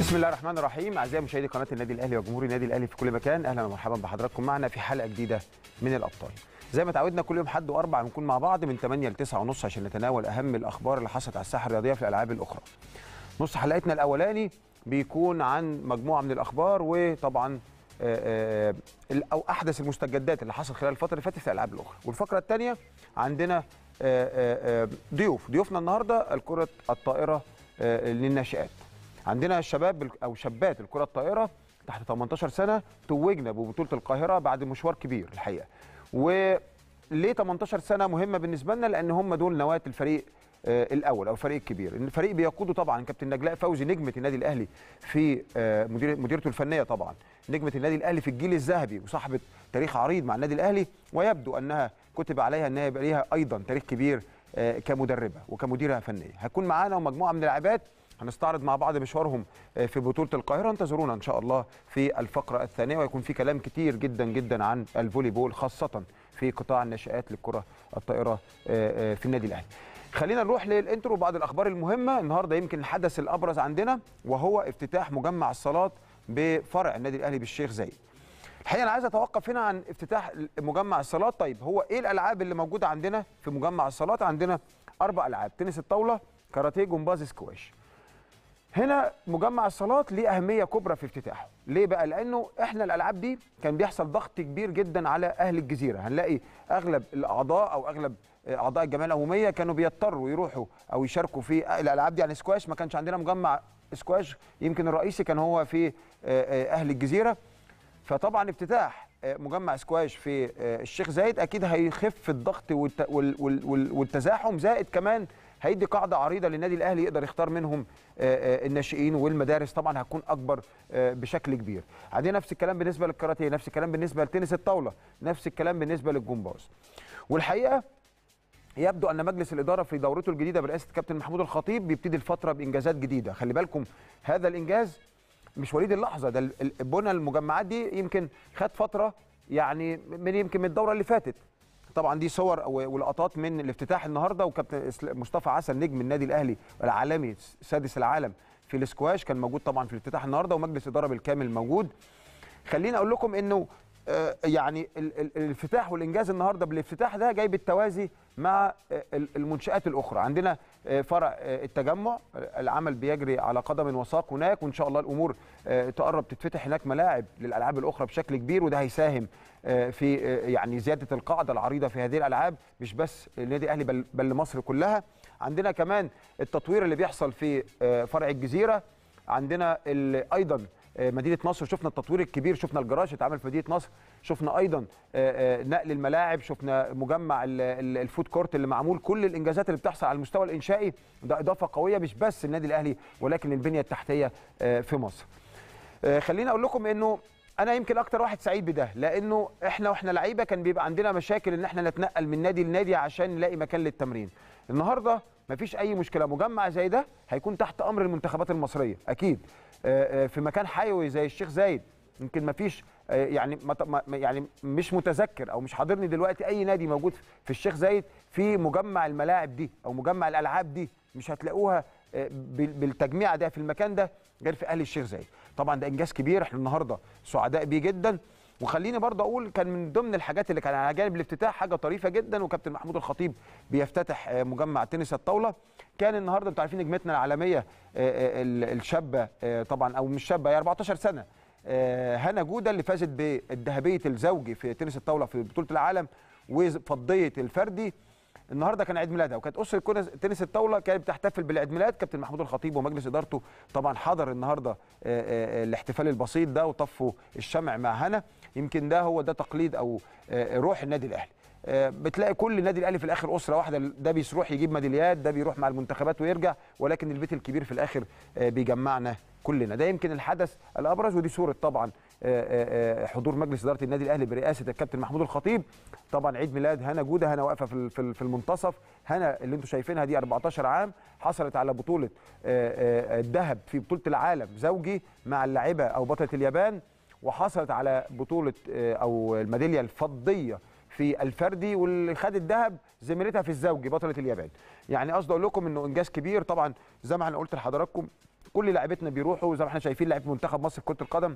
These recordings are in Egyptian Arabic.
بسم الله الرحمن الرحيم اعزائي مشاهدي قناه النادي الاهلي وجمهور النادي الاهلي في كل مكان اهلا ومرحبا بحضراتكم معنا في حلقه جديده من الابطال زي ما تعودنا كل يوم حد واربع بنكون مع بعض من 8 ل 9 ونص عشان نتناول اهم الاخبار اللي حصلت على الساحه الرياضيه في الالعاب الاخرى نص حلقتنا الاولاني بيكون عن مجموعه من الاخبار وطبعا آه، آه، او احدث المستجدات اللي حصل خلال الفتره اللي فاتت في الالعاب الاخرى والفقره الثانيه عندنا آه، آه، آه، ضيوف ضيوفنا النهارده الكره الطائره آه، للناشئات عندنا شباب او شابات الكره الطائره تحت 18 سنه توجنا ببطوله القاهره بعد مشوار كبير الحقيقه وليه 18 سنه مهمه بالنسبه لنا لان هم دول نواه الفريق آه، الاول او الفريق الكبير الفريق بيقوده طبعا كابتن نجلاء فوزي نجمه النادي الاهلي في آه، مدير مديرته الفنيه طبعا نجمه النادي الاهلي في الجيل الذهبي وصاحبه تاريخ عريض مع النادي الاهلي ويبدو انها كتب عليها انها يبقى ليها ايضا تاريخ كبير آه، كمدربه وكمديره فنيه هتكون معانا ومجموعه من اللاعبات هنستعرض مع بعض مشوارهم آه، في بطوله القاهره انتظرونا ان شاء الله في الفقره الثانيه ويكون في كلام كتير جدا جدا عن الفولي بول خاصه في قطاع الناشئات للكره الطائره آه، آه، في النادي الاهلي خلينا نروح للانترو وبعض الاخبار المهمه النهارده يمكن الحدث الابرز عندنا وهو افتتاح مجمع الصالات بفرع النادي الاهلي بالشيخ زايد الحقيقه انا عايز اتوقف هنا عن افتتاح مجمع الصالات طيب هو ايه الالعاب اللي موجوده عندنا في مجمع الصالات عندنا اربع العاب تنس الطاوله كاراتيه جمباز سكواش هنا مجمع الصالات ليه اهميه كبرى في افتتاحه ليه بقى لانه احنا الالعاب دي كان بيحصل ضغط كبير جدا على اهل الجزيره هنلاقي اغلب الاعضاء او اغلب اعضاء الجمعيه العموميه كانوا بيضطروا يروحوا او يشاركوا في الالعاب دي يعني سكواش ما كانش عندنا مجمع سكواش يمكن الرئيسي كان هو في آه، آه، اهل الجزيره فطبعا افتتاح آه، مجمع سكواش في آه، الشيخ زايد اكيد هيخف الضغط والت- وال- وال- وال- والتزاحم زائد كمان هيدي قاعده عريضه للنادي الاهلي يقدر يختار منهم آه، آه، الناشئين والمدارس طبعا هتكون اكبر آه، بشكل كبير عندنا نفس الكلام بالنسبه للكاراتيه نفس الكلام بالنسبه لتنس الطاوله نفس الكلام بالنسبه للجمباز والحقيقه يبدو ان مجلس الاداره في دورته الجديده برئاسه كابتن محمود الخطيب بيبتدي الفتره بانجازات جديده خلي بالكم هذا الانجاز مش وليد اللحظه ده ال- ال- بنى المجمعات دي يمكن خد فتره يعني من يمكن من الدوره اللي فاتت طبعا دي صور و- ولقطات من الافتتاح النهارده وكابتن إسل- مصطفى عسل نجم النادي الاهلي العالمي سادس العالم في الاسكواش كان موجود طبعا في الافتتاح النهارده ومجلس اداره بالكامل موجود خليني اقول لكم انه آه، يعني ال- ال- الافتتاح والانجاز النهارده بالافتتاح ده جاي بالتوازي مع آه، ال- المنشات الاخرى عندنا آه، فرع آه، التجمع آه، العمل بيجري على قدم وساق هناك وان شاء الله الامور آه، تقرب تتفتح هناك ملاعب للالعاب الاخرى بشكل كبير وده هيساهم آه، في آه، يعني زياده القاعده العريضه في هذه الالعاب مش بس النادي الاهلي بل بل لمصر كلها عندنا كمان التطوير اللي بيحصل في آه، فرع الجزيره عندنا ال- ايضا آه، مدينه نصر شفنا التطوير الكبير شفنا الجراج اللي اتعمل في مدينه نصر شفنا ايضا آه، آه، نقل الملاعب شفنا مجمع ال- ال- الفود كورت اللي معمول كل الانجازات اللي بتحصل على المستوى الانشائي ده اضافه قويه مش بس النادي الاهلي ولكن البنيه التحتيه آه، في مصر آه، خليني اقول لكم انه انا يمكن اكتر واحد سعيد بده لانه احنا واحنا لعيبه كان بيبقى عندنا مشاكل ان احنا نتنقل من نادي لنادي عشان نلاقي مكان للتمرين النهارده مفيش اي مشكله مجمع زي ده هيكون تحت امر المنتخبات المصريه اكيد آه، آه، في مكان حيوي زي الشيخ زايد يمكن مفيش آه، يعني ما ط- ما- يعني مش متذكر او مش حاضرني دلوقتي اي نادي موجود في الشيخ زايد في مجمع الملاعب دي او مجمع الالعاب دي مش هتلاقوها آه، بال- بالتجميع ده في المكان ده غير في اهل الشيخ زايد طبعا ده انجاز كبير احنا النهارده سعداء بيه جدا وخليني برضه اقول كان من ضمن الحاجات اللي كان على جانب الافتتاح حاجه طريفه جدا وكابتن محمود الخطيب بيفتتح آه، مجمع تنس الطاوله كان النهارده انتوا عارفين نجمتنا العالميه آه، آه، ال- الشابه آه، طبعا او مش شابه هي 14 سنه آه، هنا جوده اللي فازت بالذهبيه الزوجي في تنس الطاوله في بطوله العالم وفضيه الفردي النهارده كان عيد ميلادها وكانت اسره كونس- تنس الطاوله كانت بتحتفل بالعيد ميلاد كابتن محمود الخطيب ومجلس ادارته طبعا حضر النهارده آه، آه، الاحتفال البسيط ده وطفوا الشمع مع هنا يمكن ده هو ده تقليد او آه، روح النادي الاهلي آه، بتلاقي كل النادي الاهلي في الاخر اسره واحده ده بيروح يجيب ميداليات ده بيروح مع المنتخبات ويرجع ولكن البيت الكبير في الاخر آه، بيجمعنا كلنا ده يمكن الحدث الابرز ودي صوره طبعا آه، آه، آه، حضور مجلس اداره النادي الاهلي برئاسه الكابتن محمود الخطيب طبعا عيد ميلاد هنا جوده هنا واقفه في ال- في ال- في المنتصف هنا اللي انتم شايفينها دي 14 عام حصلت على بطوله آه، آه، الذهب في بطوله العالم زوجي مع اللاعبه او بطله اليابان وحصلت على بطوله آه، او الميداليه الفضيه في الفردي واللي خد الذهب زميلتها في الزوجي بطله اليابان يعني قصدي اقول لكم انه انجاز كبير طبعا زي ما انا قلت لحضراتكم كل لاعبتنا بيروحوا زي ما احنا شايفين لاعب منتخب مصر في كره القدم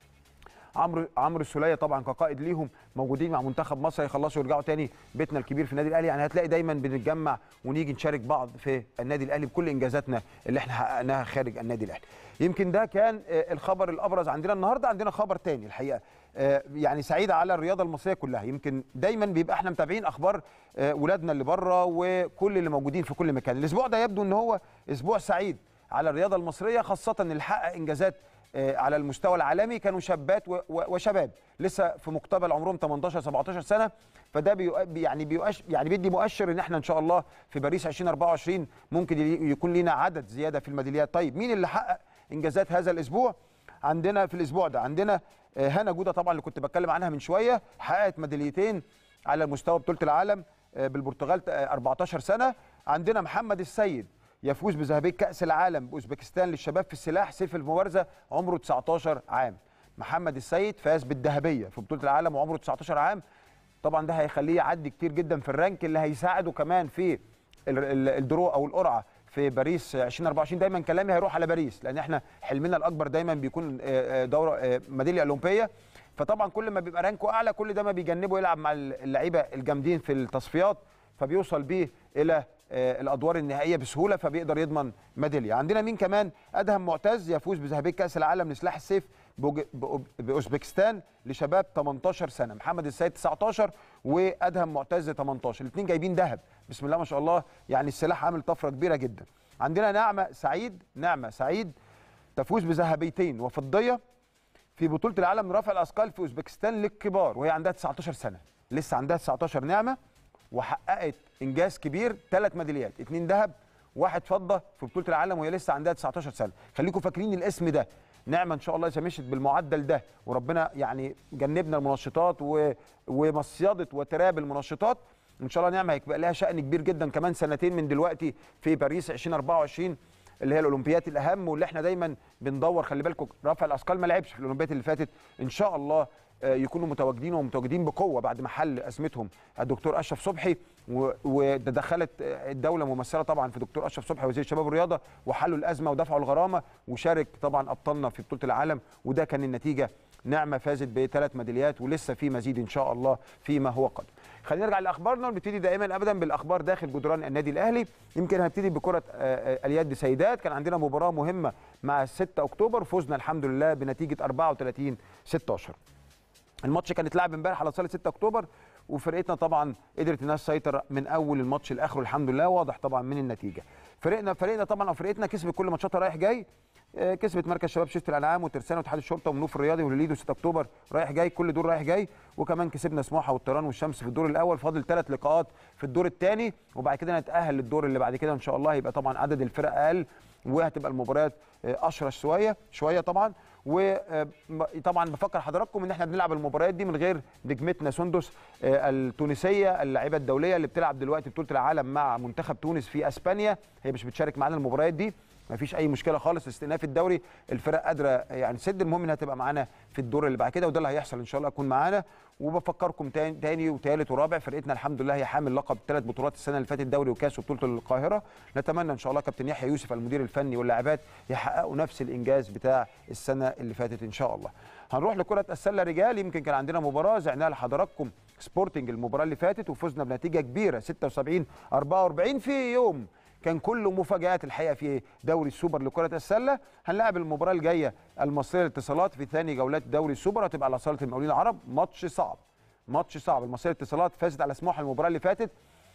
عمرو عمرو السوليه طبعا كقائد ليهم موجودين مع منتخب مصر هيخلصوا يرجعوا تاني بيتنا الكبير في النادي الاهلي يعني هتلاقي دايما بنتجمع ونيجي نشارك بعض في النادي الاهلي بكل انجازاتنا اللي احنا حققناها خارج النادي الاهلي يمكن ده كان آه، الخبر الابرز عندنا النهارده عندنا خبر تاني الحقيقه آه، يعني سعيده على الرياضه المصريه كلها يمكن دايما بيبقى احنا متابعين اخبار آه، ولادنا اللي بره وكل اللي موجودين في كل مكان الاسبوع ده يبدو ان هو اسبوع سعيد على الرياضه المصريه خاصه اللي حقق انجازات آه، على المستوى العالمي كانوا شابات و- و- وشباب لسه في مقتبل عمرهم 18 17 سنه فده بيؤ- يعني بيؤش يعني بيدي مؤشر ان احنا ان شاء الله في باريس 2024 ممكن ي- يكون لنا عدد زياده في الميداليات طيب مين اللي حقق انجازات هذا الاسبوع عندنا في الاسبوع ده عندنا آه، هنا جوده طبعا اللي كنت بتكلم عنها من شويه حققت ميداليتين على مستوى بطوله العالم آه، بالبرتغال آه، 14 سنه عندنا محمد السيد يفوز بذهبيه كاس العالم باوزبكستان للشباب في السلاح سيف المبارزه عمره 19 عام محمد السيد فاز بالذهبيه في بطوله العالم وعمره 19 عام طبعا ده هيخليه يعدي كتير جدا في الرانك اللي هيساعده كمان في ال- ال- الدرو او القرعه في باريس 2024 دايما كلامي هيروح على باريس لان احنا حلمنا الاكبر دايما بيكون آه، آه، دوره آه، ميداليه اولمبيه فطبعا كل ما بيبقى رانكه اعلى كل ده ما بيجنبه يلعب مع اللعيبه الجامدين في التصفيات فبيوصل بيه الى آه، الادوار النهائيه بسهوله فبيقدر يضمن ميداليه عندنا مين كمان ادهم معتز يفوز بذهبيه كاس العالم لسلاح السيف بوج- بأوب- باوزبكستان لشباب 18 سنه محمد السيد 19 وادهم معتز 18 الاثنين جايبين ذهب بسم الله ما شاء الله يعني السلاح عامل طفره كبيره جدا عندنا نعمه سعيد نعمه سعيد تفوز بذهبيتين وفضيه في بطوله العالم لرفع الاثقال في اوزبكستان للكبار وهي عندها 19 سنه لسه عندها 19 نعمه وحققت انجاز كبير ثلاث ميداليات اثنين ذهب واحد فضه في بطوله العالم وهي لسه عندها 19 سنه خليكم فاكرين الاسم ده نعمه ان شاء الله اذا مشت بالمعدل ده وربنا يعني جنبنا المنشطات و... ومصيده وتراب المنشطات ان شاء الله نعمه هيبقى لها شأن كبير جدا كمان سنتين من دلوقتي في باريس 2024 اللي هي الاولمبيات الاهم واللي احنا دايما بندور خلي بالكم رفع الاثقال ما لعبش في الاولمبيات اللي فاتت ان شاء الله آه، يكونوا متواجدين ومتواجدين بقوه بعد ما حل ازمتهم الدكتور اشرف صبحي و- وتدخلت آه، الدوله ممثله طبعا في دكتور اشرف صبحي وزير الشباب والرياضه وحلوا الازمه ودفعوا الغرامه وشارك طبعا ابطالنا في بطوله العالم وده كان النتيجه نعمه فازت بثلاث ميداليات ولسه في مزيد ان شاء الله فيما هو قادم. خلينا نرجع لاخبارنا ونبتدي دائما ابدا بالاخبار داخل جدران النادي الاهلي يمكن هنبتدي بكره آه، آه، اليد سيدات كان عندنا مباراه مهمه مع 6 اكتوبر فزنا الحمد لله بنتيجه 34 16 الماتش كان اتلعب امبارح على صاله 6 اكتوبر وفرقتنا طبعا قدرت انها تسيطر من اول الماتش لاخره الحمد لله واضح طبعا من النتيجه فرقنا فرقنا طبعا او فرقتنا كسبت كل ماتشاتها رايح جاي آه، كسبت مركز شباب شفت الانعام وترسانه واتحاد الشرطه والمنوف الرياضي والليدو 6 اكتوبر رايح جاي كل دول رايح جاي وكمان كسبنا سموحه والطيران والشمس في الدور الاول فاضل ثلاث لقاءات في الدور الثاني وبعد كده نتاهل للدور اللي بعد كده ان شاء الله هيبقى طبعا عدد الفرق اقل وهتبقى المباريات آه، اشرس شويه شويه طبعا وطبعا بفكر حضراتكم ان احنا بنلعب المباريات دي من غير نجمتنا سندس آه، التونسيه اللاعبه الدوليه اللي بتلعب دلوقتي بطوله العالم مع منتخب تونس في اسبانيا هي مش بتشارك معانا المباريات دي ما فيش اي مشكله خالص استئناف الدوري الفرق قادره يعني تسد المهم انها تبقى معانا في الدور اللي بعد كده وده اللي هيحصل ان شاء الله تكون معانا وبفكركم تاني, تاني وثالث ورابع فرقتنا الحمد لله هي حامل لقب ثلاث بطولات السنه اللي فاتت دوري وكاس وبطوله القاهره نتمنى ان شاء الله كابتن يحيى يوسف المدير الفني واللاعبات يحققوا نفس الانجاز بتاع السنه اللي فاتت ان شاء الله هنروح لكره السله رجال يمكن كان عندنا مباراه زعناها لحضراتكم سبورتنج المباراه اللي فاتت وفزنا بنتيجه كبيره 76 44 في يوم كان كله مفاجآت الحقيقه في دوري السوبر لكره السله هنلاعب المباراه الجايه المصريه للاتصالات في ثاني جولات دوري السوبر هتبقى على صاله المقاولين العرب ماتش صعب ماتش صعب المصريه للاتصالات فازت على سموحه المباراه اللي فاتت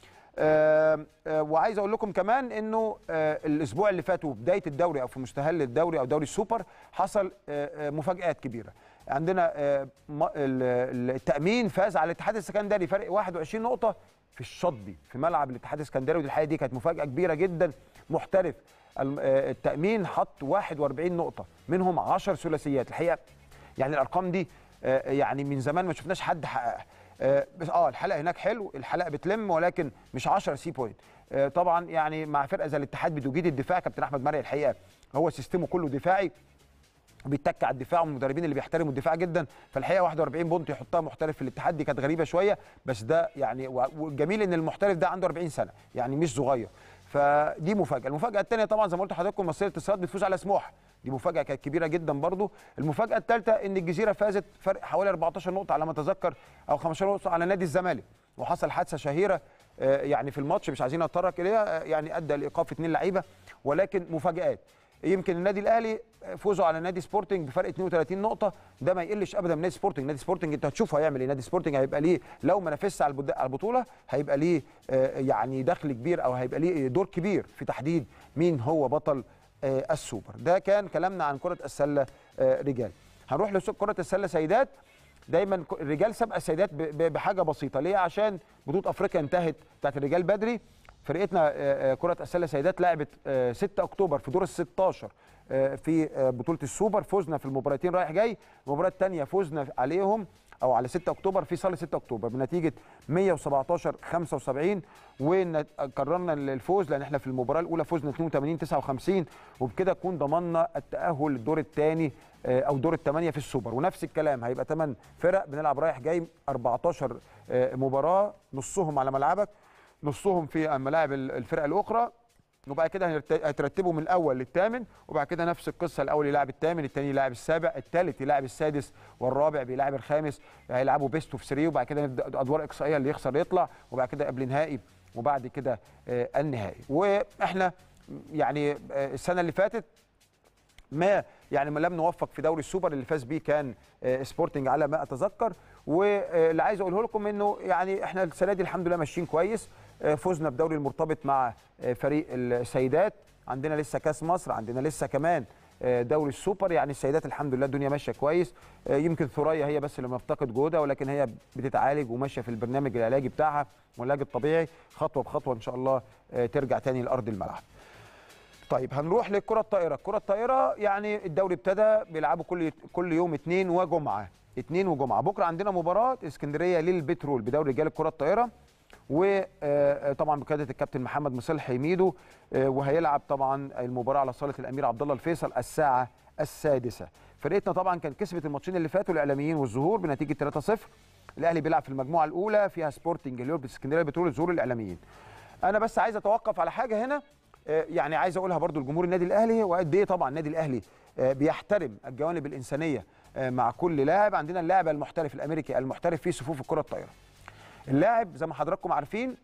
آه آه وعايز اقول لكم كمان انه آه الاسبوع اللي فات وبدايه الدوري او في مستهل الدوري او دوري السوبر حصل آه آه مفاجات كبيره عندنا آه م- ال- التامين فاز على الاتحاد السكندري فرق 21 نقطه في الشطبي في ملعب الاتحاد السكندري ودي الحقيقه دي كانت مفاجاه كبيره جدا محترف الم- آه التامين حط 41 نقطه منهم 10 ثلاثيات الحقيقه يعني الارقام دي آه، يعني من زمان ما شفناش حد حققها آه، بس اه الحلقه هناك حلو الحلقه بتلم ولكن مش 10 سي بوينت آه، طبعا يعني مع فرقه زي الاتحاد بتوجيد الدفاع كابتن احمد مرعي الحقيقه هو سيستمه كله دفاعي بيتك على الدفاع ومن المدربين اللي بيحترموا الدفاع جدا فالحقيقه 41 بونت يحطها محترف في الاتحاد دي كانت غريبه شويه بس ده يعني و- والجميل ان المحترف ده عنده 40 سنه يعني مش صغير فدي مفاجاه المفاجاه الثانيه طبعا زي ما قلت لحضراتكم مصريه الاتصالات بتفوز على سموحه دي مفاجاه كانت كبيره جدا برضو المفاجاه الثالثه ان الجزيره فازت فرق حوالي 14 نقطه على ما اتذكر او 15 نقطه على نادي الزمالك وحصل حادثه شهيره آه، يعني في الماتش مش عايزين نتطرق اليها آه، يعني ادى لايقاف اثنين لعيبه ولكن مفاجات يمكن النادي الاهلي فوزوا على نادي سبورتنج بفرق 32 نقطه ده ما يقلش ابدا من نادي سبورتنج نادي سبورتنج انت هتشوف هيعمل ايه نادي سبورتنج هيبقى ليه لو ما نافسش على البد- على البطوله هيبقى ليه آه، يعني دخل كبير او هيبقى ليه دور كبير في تحديد مين هو بطل آه، السوبر ده كان كلامنا عن كره السله آه، رجال هنروح لكره السله سيدات دايما ك- الرجال سبق السيدات ب- ب- بحاجه بسيطه ليه عشان بطوله افريقيا انتهت بتاعت الرجال بدري فرقتنا آه، آه، كره السله سيدات لعبت آه، 6 اكتوبر في دور ال 16 آه، في آه، بطوله السوبر فزنا في المباراتين رايح جاي المباراه الثانيه فزنا عليهم او على 6 اكتوبر في صاله 6 اكتوبر بنتيجه 117 75 وقررنا الفوز لان احنا في المباراه الاولى فزنا 82 59 وبكده نكون ضمننا التاهل للدور الثاني او دور الثمانيه في السوبر ونفس الكلام هيبقى 8 فرق بنلعب رايح جاي 14 آه، مباراه نصهم على ملعبك نصهم في ملاعب الفرق الاخرى وبعد كده هنرت- هيترتبوا من الاول للثامن وبعد كده نفس القصه الاول يلاعب الثامن الثاني يلاعب السابع الثالث يلاعب السادس والرابع بيلاعب الخامس هيلعبوا بيست اوف 3 وبعد كده نبدا ادوار اقصائيه اللي يخسر يطلع وبعد كده قبل نهائي وبعد كده آه، النهائي واحنا يعني آه، السنه اللي فاتت ما يعني ما لم نوفق في دوري السوبر اللي فاز بيه كان آه، سبورتنج على ما اتذكر واللي عايز اقوله لكم انه يعني احنا السنه دي الحمد لله ماشيين كويس آه، فزنا بدوري المرتبط مع آه، فريق السيدات عندنا لسه كاس مصر عندنا لسه كمان آه، دوري السوبر يعني السيدات الحمد لله الدنيا ماشيه كويس آه، يمكن ثريا هي بس اللي مفتقد جوده ولكن هي بتتعالج وماشيه في البرنامج العلاجي بتاعها والعلاج الطبيعي خطوه بخطوه ان شاء الله آه، ترجع تاني لارض الملعب طيب هنروح للكره الطائره الكره الطائره يعني الدوري ابتدى بيلعبوا كل كل يوم اثنين وجمعه اثنين وجمعه بكره عندنا مباراه اسكندريه للبترول بدوري رجال الكره الطائره وطبعا بقياده الكابتن محمد مصلح ميدو آه، وهيلعب طبعا المباراه على صاله الامير عبد الله الفيصل الساعه السادسه فرقتنا طبعا كان كسبت الماتشين اللي فاتوا الاعلاميين والظهور بنتيجه 3-0 الاهلي بيلعب في المجموعه الاولى فيها سبورتنج هليوب اسكندريه بترول الظهور الاعلاميين انا بس عايز اتوقف على حاجه هنا آه، يعني عايز اقولها برضو لجمهور النادي الاهلي وقد ايه طبعا النادي الاهلي آه، بيحترم الجوانب الانسانيه آه، مع كل لاعب عندنا اللاعب المحترف الامريكي المحترف في صفوف الكره الطايره اللاعب زي ما حضراتكم عارفين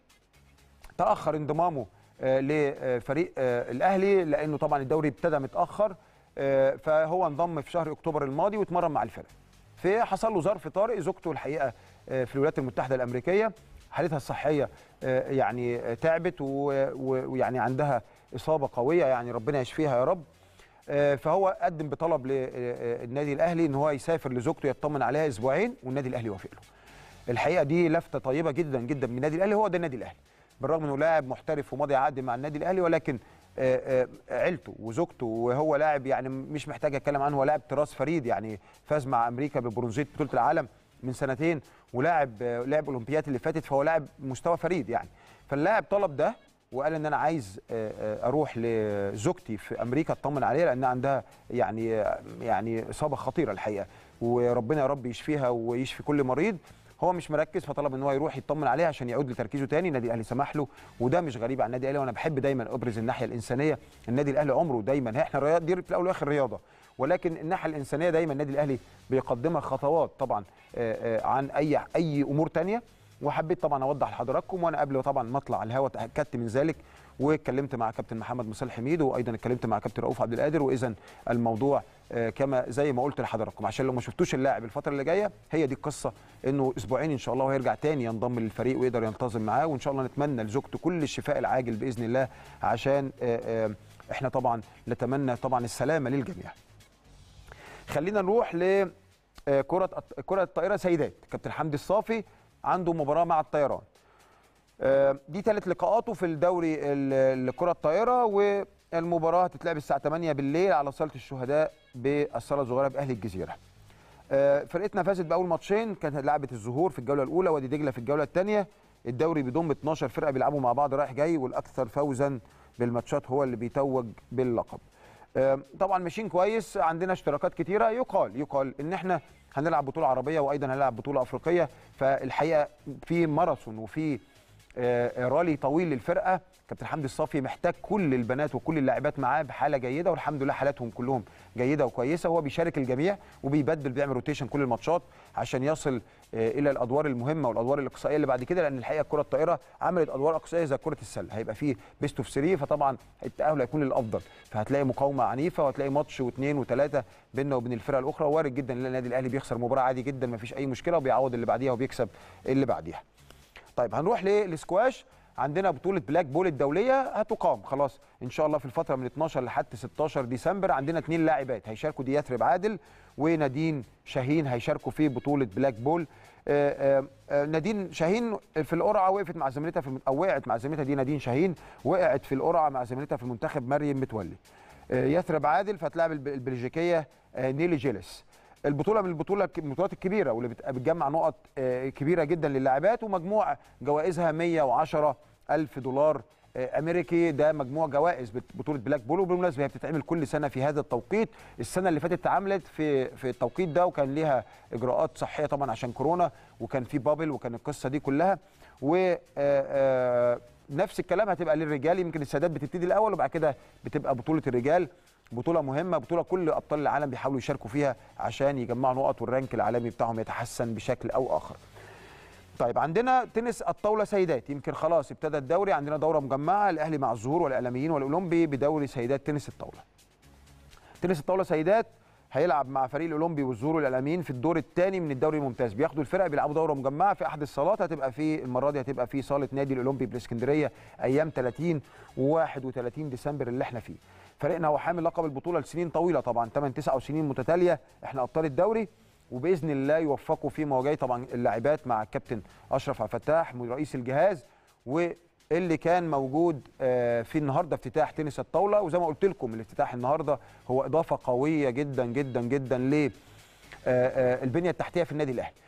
تاخر انضمامه آه، لفريق آه، الاهلي لانه طبعا الدوري ابتدى متاخر آه، فهو انضم في شهر اكتوبر الماضي واتمرن مع الفرق فحصل له ظرف طارئ زوجته الحقيقه آه، في الولايات المتحده الامريكيه حالتها الصحيه آه، يعني آه، تعبت و- و- ويعني عندها اصابه قويه يعني ربنا يشفيها يا رب آه، فهو قدم بطلب للنادي الاهلي ان هو يسافر لزوجته يطمن عليها اسبوعين والنادي الاهلي وافق له الحقيقه دي لفته طيبه جدا جدا من النادي الاهلي هو ده النادي الاهلي بالرغم انه لاعب محترف وماضي عقد مع النادي الاهلي ولكن آه، آه، عيلته وزوجته وهو لاعب يعني مش محتاج اتكلم عنه هو لاعب طراز فريد يعني فاز مع امريكا ببرونزيه بطوله العالم من سنتين ولاعب آه، لعب اولمبيات اللي فاتت فهو لاعب مستوى فريد يعني فاللاعب طلب ده وقال ان انا عايز آه، آه، اروح لزوجتي في امريكا اطمن عليها لان عندها يعني آه، يعني اصابه خطيره الحقيقه وربنا يا رب يشفيها ويشفي كل مريض هو مش مركز فطلب ان هو يروح يطمن عليها عشان يعود لتركيزه تاني النادي الاهلي سمح له وده مش غريب عن النادي الاهلي وانا بحب دايما ابرز الناحيه الانسانيه النادي الاهلي عمره دايما احنا الرياضه دي في الاول والاخر رياضه ولكن الناحيه الانسانيه دايما النادي الاهلي بيقدمها خطوات طبعا آه، آه، عن اي اي امور تانية وحبيت طبعا اوضح لحضراتكم وانا قبل طبعا ما اطلع على الهواء تاكدت من ذلك واتكلمت مع كابتن محمد مصالح حميد وايضا اتكلمت مع كابتن رؤوف عبد القادر واذا الموضوع آه، كما زي ما قلت لحضراتكم عشان لو ما شفتوش اللاعب الفتره اللي جايه هي دي القصه انه اسبوعين ان شاء الله وهيرجع تاني ينضم للفريق ويقدر ينتظم معاه وان شاء الله نتمنى لزوجته كل الشفاء العاجل باذن الله عشان آه، آه، احنا طبعا نتمنى طبعا السلامه للجميع. خلينا نروح ل آه، كره كره الطائره سيدات كابتن حمدي الصافي عنده مباراه مع الطيران آه، دي ثالث لقاءاته في الدوري ال- الكره الطائره والمباراه هتتلعب الساعه 8 بالليل على صاله الشهداء بالصاله الصغيره باهل الجزيره آه، فرقتنا فازت باول ماتشين كانت لعبت الظهور في الجوله الاولى وادي دجله في الجوله الثانيه الدوري بيضم 12 فرقه بيلعبوا مع بعض رايح جاي والاكثر فوزا بالماتشات هو اللي بيتوج باللقب آه، طبعا ماشيين كويس عندنا اشتراكات كتيره يقال يقال ان احنا هنلعب بطوله عربيه وايضا هنلعب بطوله افريقيه فالحقيقه في ماراثون وفي آه، رالي طويل للفرقه كابتن حمدي الصافي محتاج كل البنات وكل اللاعبات معاه بحاله جيده والحمد لله حالاتهم كلهم جيده وكويسه هو بيشارك الجميع وبيبدل بيعمل روتيشن كل الماتشات عشان يصل آه، الى الادوار المهمه والادوار الاقصائيه اللي بعد كده لان الحقيقه الكره الطائره عملت ادوار اقصائيه زي كره السله هيبقى فيه بيست اوف 3 فطبعا التاهل هيكون للافضل فهتلاقي مقاومه عنيفه وهتلاقي ماتش واثنين وثلاثه بيننا وبين الفرق الاخرى وارد جدا ان النادي الاهلي بيخسر مباراه عادي جدا ما فيش اي مشكله وبيعوض اللي بعديها وبيكسب اللي بعديها طيب هنروح للسكواش عندنا بطوله بلاك بول الدوليه هتقام خلاص ان شاء الله في الفتره من 12 لحد 16 ديسمبر عندنا اثنين لاعبات هيشاركوا دياترب عادل ونادين شاهين هيشاركوا في بطوله بلاك بول آه، آه، آه، نادين شاهين في القرعه وقفت مع زميلتها في الم- او وقعت مع زميلتها دي نادين شاهين وقعت في القرعه مع زميلتها في المنتخب مريم متولي آه، يثرب عادل فهتلاعب الب- البلجيكيه آه، نيلي جيلس البطوله من البطوله من البطولات الكبيره واللي بت- بتجمع نقط آه، كبيره جدا للاعبات ومجموع جوائزها 110 الف دولار آه، امريكي ده مجموع جوائز بت- بطوله بلاك بول وبالمناسبه هي بتتعمل كل سنه في هذا التوقيت السنه اللي فاتت اتعملت في في التوقيت ده وكان ليها اجراءات صحيه طبعا عشان كورونا وكان في بابل وكان القصه دي كلها و آه، آه، نفس الكلام هتبقى للرجال يمكن السادات بتبتدي الاول وبعد كده بتبقى بطوله الرجال بطوله مهمه بطوله كل ابطال العالم بيحاولوا يشاركوا فيها عشان يجمعوا نقط والرانك العالمي بتاعهم يتحسن بشكل او اخر طيب عندنا تنس الطاوله سيدات يمكن خلاص ابتدى الدوري عندنا دوره مجمعه الاهلي مع الظهور والاعلاميين والاولمبي بدوري سيدات تنس الطاوله تنس الطاوله سيدات هيلعب مع فريق الاولمبي والظهور والاعلاميين في الدور الثاني من الدوري الممتاز بياخدوا الفرق بيلعبوا دوره مجمعه في احد الصالات هتبقى في المره دي هتبقى في صاله نادي الاولمبي بالاسكندريه ايام 30 و31 ديسمبر اللي احنا فيه فريقنا هو حامل لقب البطوله لسنين طويله طبعا 8 9 سنين متتاليه احنا ابطال الدوري وباذن الله يوفقوا في مواجهه طبعا اللاعبات مع الكابتن اشرف عبد الفتاح رئيس الجهاز واللي كان موجود آه، في النهارده افتتاح تنس الطاوله وزي ما قلت لكم الافتتاح النهارده هو اضافه قويه جدا جدا جدا ل آه، آه، البنيه التحتيه في النادي الاهلي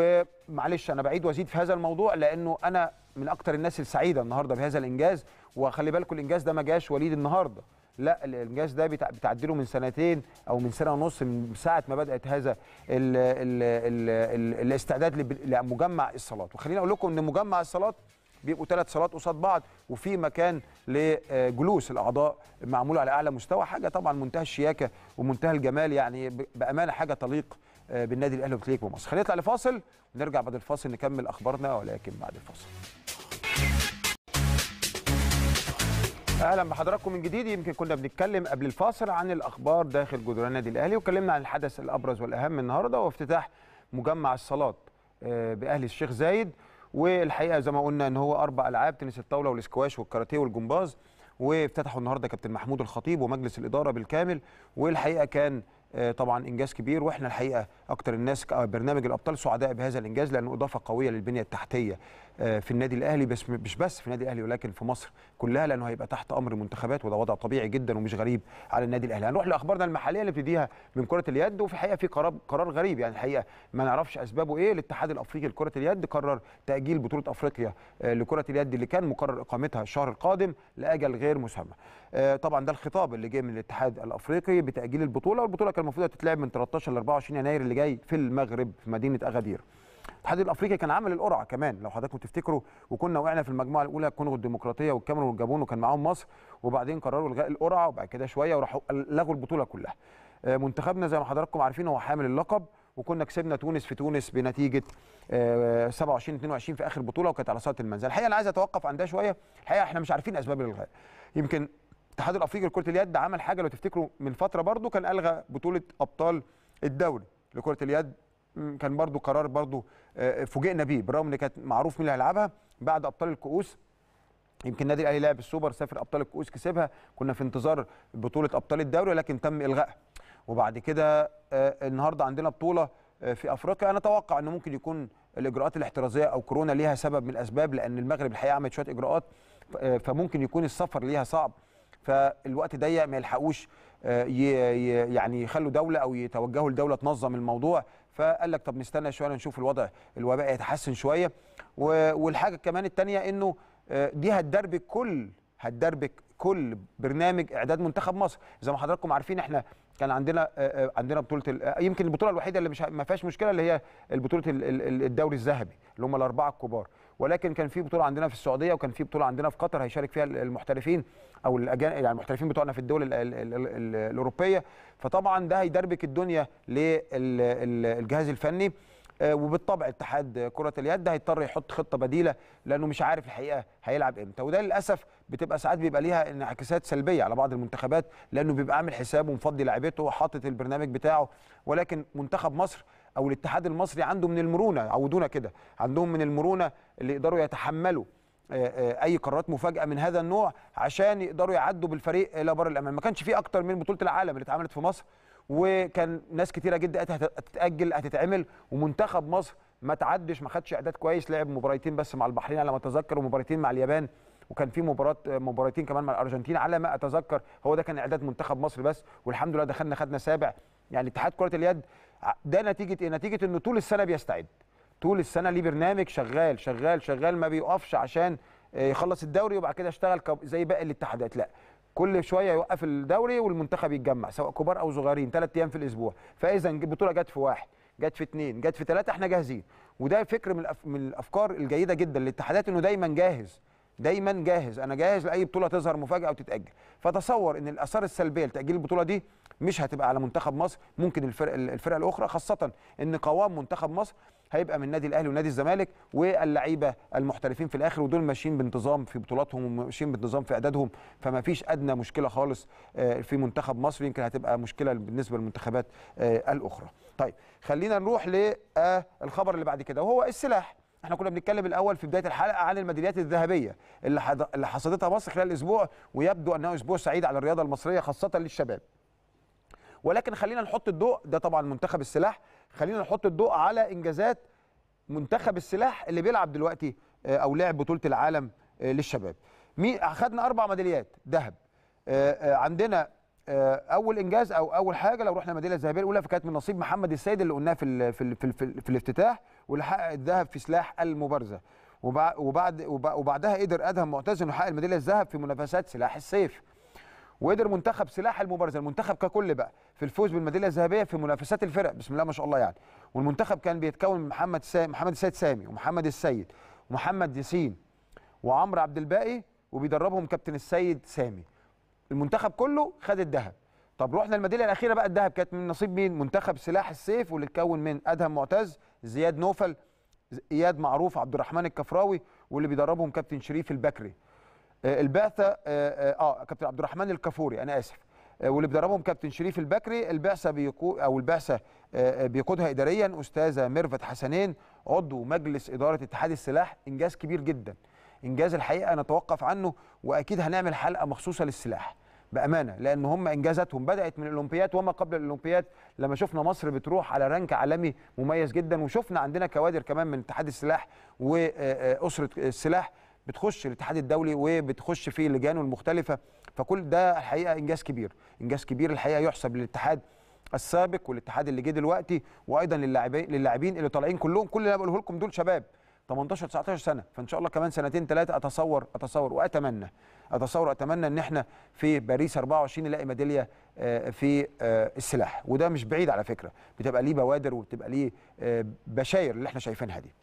ومعلش انا بعيد وازيد في هذا الموضوع لانه انا من اكتر الناس السعيده النهارده بهذا الانجاز وخلي بالكم الانجاز ده ما جاش وليد النهارده لا الانجاز ده بتع- بتعدله من سنتين او من سنه ونص من ساعه ما بدات هذا ال ال ال ال الاستعداد لب- لمجمع الصالات وخليني اقول لكم ان مجمع الصالات بيبقوا ثلاث صالات قصاد بعض وفي مكان لجلوس الاعضاء معمول على اعلى مستوى حاجه طبعا منتهى الشياكه ومنتهى الجمال يعني ب- بامانه حاجه تليق آه، بالنادي الاهلي وبتليق بمصر خلينا نطلع لفاصل ونرجع بعد الفاصل نكمل اخبارنا ولكن بعد الفاصل اهلا بحضراتكم من جديد يمكن كنا بنتكلم قبل الفاصل عن الاخبار داخل جدران النادي الاهلي واتكلمنا عن الحدث الابرز والاهم النهارده وافتتاح مجمع الصالات آه، باهلي الشيخ زايد والحقيقه زي ما قلنا ان هو اربع العاب تنس الطاوله والاسكواش والكاراتيه والجمباز وافتتحوا النهارده كابتن محمود الخطيب ومجلس الاداره بالكامل والحقيقه كان آه، طبعا انجاز كبير واحنا الحقيقه اكتر الناس ك- آه، برنامج الابطال سعداء بهذا الانجاز لانه اضافه قويه للبنيه التحتيه آه، في النادي الاهلي بس مش بس في النادي الاهلي ولكن في مصر كلها لانه هيبقى تحت امر المنتخبات وده وضع طبيعي جدا ومش غريب على النادي الاهلي هنروح لاخبارنا المحليه اللي نبتديها من كره اليد وفي الحقيقه في قرار قرار غريب يعني الحقيقه ما نعرفش اسبابه ايه الاتحاد الافريقي لكره اليد قرر تاجيل بطوله افريقيا آه، لكره اليد اللي كان مقرر اقامتها الشهر القادم لاجل غير مسمى آه، طبعا ده الخطاب اللي جاي من الاتحاد الافريقي بتاجيل البطوله والبطوله كان المفروض تتلعب من 13 ل 24 يناير اللي جاي في المغرب في مدينه اغادير الاتحاد الافريقي كان عامل القرعه كمان لو حضراتكم تفتكروا وكنا وقعنا في المجموعه الاولى الكونغو الديمقراطيه والكاميرون والجابون وكان معاهم مصر وبعدين قرروا الغاء القرعه وبعد كده شويه وراحوا لغوا البطوله كلها آه، منتخبنا زي ما حضراتكم عارفين هو حامل اللقب وكنا كسبنا تونس في تونس بنتيجه آه، 27 22 في اخر بطوله وكانت على صاله المنزل الحقيقه انا عايز اتوقف عن ده شويه الحقيقه احنا مش عارفين اسباب الالغاء يمكن الاتحاد الافريقي لكره اليد عمل حاجه لو تفتكروا من فتره برضو كان الغى بطوله ابطال الدوري لكره اليد م، كان برضو قرار برضو آه، فوجئنا بيه بالرغم ان كانت معروف مين اللي هيلعبها بعد ابطال الكؤوس يمكن النادي الاهلي لعب السوبر سافر ابطال الكؤوس كسبها كنا في انتظار بطوله ابطال الدوري لكن تم الغائها وبعد كده آه، النهارده عندنا بطوله آه، في افريقيا انا اتوقع ان ممكن يكون الاجراءات الاحترازيه او كورونا ليها سبب من الاسباب لان المغرب الحقيقه عملت شويه اجراءات ف- آه، فممكن يكون السفر ليها صعب فالوقت ضيق ما يلحقوش آه، ي- ي- يعني يخلوا دوله او يتوجهوا لدوله تنظم الموضوع فقال لك طب نستنى شويه نشوف الوضع الوباء يتحسن شويه و- والحاجه كمان الثانيه انه آه، دي هتدربك كل هتدربك كل برنامج اعداد منتخب مصر زي ما حضراتكم عارفين احنا كان عندنا آه، آه، عندنا بطوله ال- آه، يمكن البطوله الوحيده اللي مش ه- ما فيهاش مشكله اللي هي البطوله ال- ال- ال- الدوري الذهبي اللي هم الاربعه الكبار ولكن كان في بطوله عندنا في السعوديه وكان في بطوله عندنا في قطر هيشارك فيها المحترفين او الأجان... يعني المحترفين بتوعنا في الدول ال ال ال ال الاوروبيه فطبعا ده هيدربك الدنيا للجهاز الفني آه، وبالطبع اتحاد كره اليد هيضطر يحط خطه بديله لانه مش عارف الحقيقه هيلعب امتى وده للاسف بتبقى ساعات بيبقى ليها انعكاسات سلبيه على بعض المنتخبات لانه بيبقى عامل حسابه ومفضي لعيبته وحاطط البرنامج بتاعه ولكن منتخب مصر او الاتحاد المصري عنده من المرونه عودونا كده عندهم من المرونه اللي يقدروا يتحملوا آه، آه، اي قرارات مفاجاه من هذا النوع عشان يقدروا يعدوا بالفريق الى بر الامان ما كانش في اكتر من بطوله العالم اللي اتعملت في مصر وكان ناس كتيره جدا هتتاجل هتتعمل ومنتخب مصر ما تعدش ما خدش اعداد كويس لعب مباراتين بس مع البحرين على ما اتذكر ومباراتين مع اليابان وكان في مباراه مباراتين كمان مع الارجنتين على ما اتذكر هو ده كان اعداد منتخب مصر بس والحمد لله دخلنا خدنا سابع يعني اتحاد كره اليد ده نتيجه ايه نتيجه انه طول السنه بيستعد طول السنه ليه برنامج شغال شغال شغال ما بيقفش عشان يخلص الدوري وبعد كده يشتغل زي باقي الاتحادات لا كل شويه يوقف الدوري والمنتخب يتجمع سواء كبار او صغيرين ثلاث ايام في الاسبوع فاذا البطوله جت في واحد جت في اثنين جت في ثلاثه احنا جاهزين وده فكر من من الافكار الجيده جدا للاتحادات انه دايما جاهز دايما جاهز انا جاهز لاي بطوله تظهر مفاجاه او تتاجل فتصور ان الاثار السلبيه لتاجيل البطوله دي مش هتبقى على منتخب مصر ممكن الفرق الفرق الاخرى خاصه ان قوام منتخب مصر هيبقى من النادي الاهلي ونادي الزمالك واللعيبه المحترفين في الاخر ودول ماشيين بانتظام في بطولاتهم وماشيين بانتظام في اعدادهم فما فيش ادنى مشكله خالص آه، في منتخب مصر يمكن هتبقى مشكله بالنسبه للمنتخبات آه، الاخرى طيب خلينا نروح للخبر اللي بعد كده وهو السلاح احنا كنا بنتكلم الاول في بدايه الحلقه عن الميداليات الذهبيه اللي حد... اللي حصدتها مصر خلال الاسبوع ويبدو انه اسبوع سعيد على الرياضه المصريه خاصه للشباب ولكن خلينا نحط الضوء ده طبعا منتخب السلاح خلينا نحط الضوء على انجازات منتخب السلاح اللي بيلعب دلوقتي آه، او لعب بطوله العالم آه، للشباب مين اخذنا اربع ميداليات ذهب آه، عندنا اول انجاز او اول حاجه لو رحنا الميداليه الذهبيه الاولى فكانت من نصيب محمد السيد اللي قلناه في في في, في, في الافتتاح واللي حقق الذهب في سلاح المبارزه وبعد وبعدها قدر ادهم معتز انه يحقق الميداليه الذهب في منافسات سلاح السيف وقدر منتخب سلاح المبارزه المنتخب ككل بقى في الفوز بالميداليه الذهبيه في منافسات الفرق بسم الله ما شاء الله يعني والمنتخب كان بيتكون من محمد سا... محمد السيد سامي ومحمد السيد ومحمد ياسين وعمرو عبد الباقي وبيدربهم كابتن السيد سامي المنتخب كله خد الذهب طب رحنا الميداليه الاخيره بقى الذهب كانت من نصيب مين منتخب سلاح السيف واللي اتكون من ادهم معتز زياد نوفل اياد معروف عبد الرحمن الكفراوي واللي بيدربهم كابتن شريف البكري آه، البعثه اه, آه, آه كابتن عبد الرحمن الكفوري انا اسف آه، واللي بيدربهم كابتن شريف البكري البعثه بيقو او البعثه بيقودها اداريا استاذه ميرفت حسنين عضو مجلس اداره اتحاد السلاح انجاز كبير جدا انجاز الحقيقه نتوقف عنه واكيد هنعمل حلقه مخصوصه للسلاح بامانه لان هم انجازاتهم بدات من الاولمبياد وما قبل الاولمبياد لما شفنا مصر بتروح على رانك عالمي مميز جدا وشفنا عندنا كوادر كمان من اتحاد السلاح واسره السلاح بتخش الاتحاد الدولي وبتخش في اللجان المختلفه فكل ده الحقيقه انجاز كبير انجاز كبير الحقيقه يحسب للاتحاد السابق والاتحاد اللي جه دلوقتي وايضا للاعبين للاعبين اللي طالعين كلهم كل اللي انا بقوله لكم دول شباب 18 19 سنه فان شاء الله كمان سنتين ثلاثه اتصور اتصور واتمنى اتصور اتمنى ان احنا في باريس 24 نلاقي ميداليه آه، في آه، السلاح وده مش بعيد على فكره بتبقى ليه بوادر وبتبقى ليه آه، بشاير اللي احنا شايفينها دي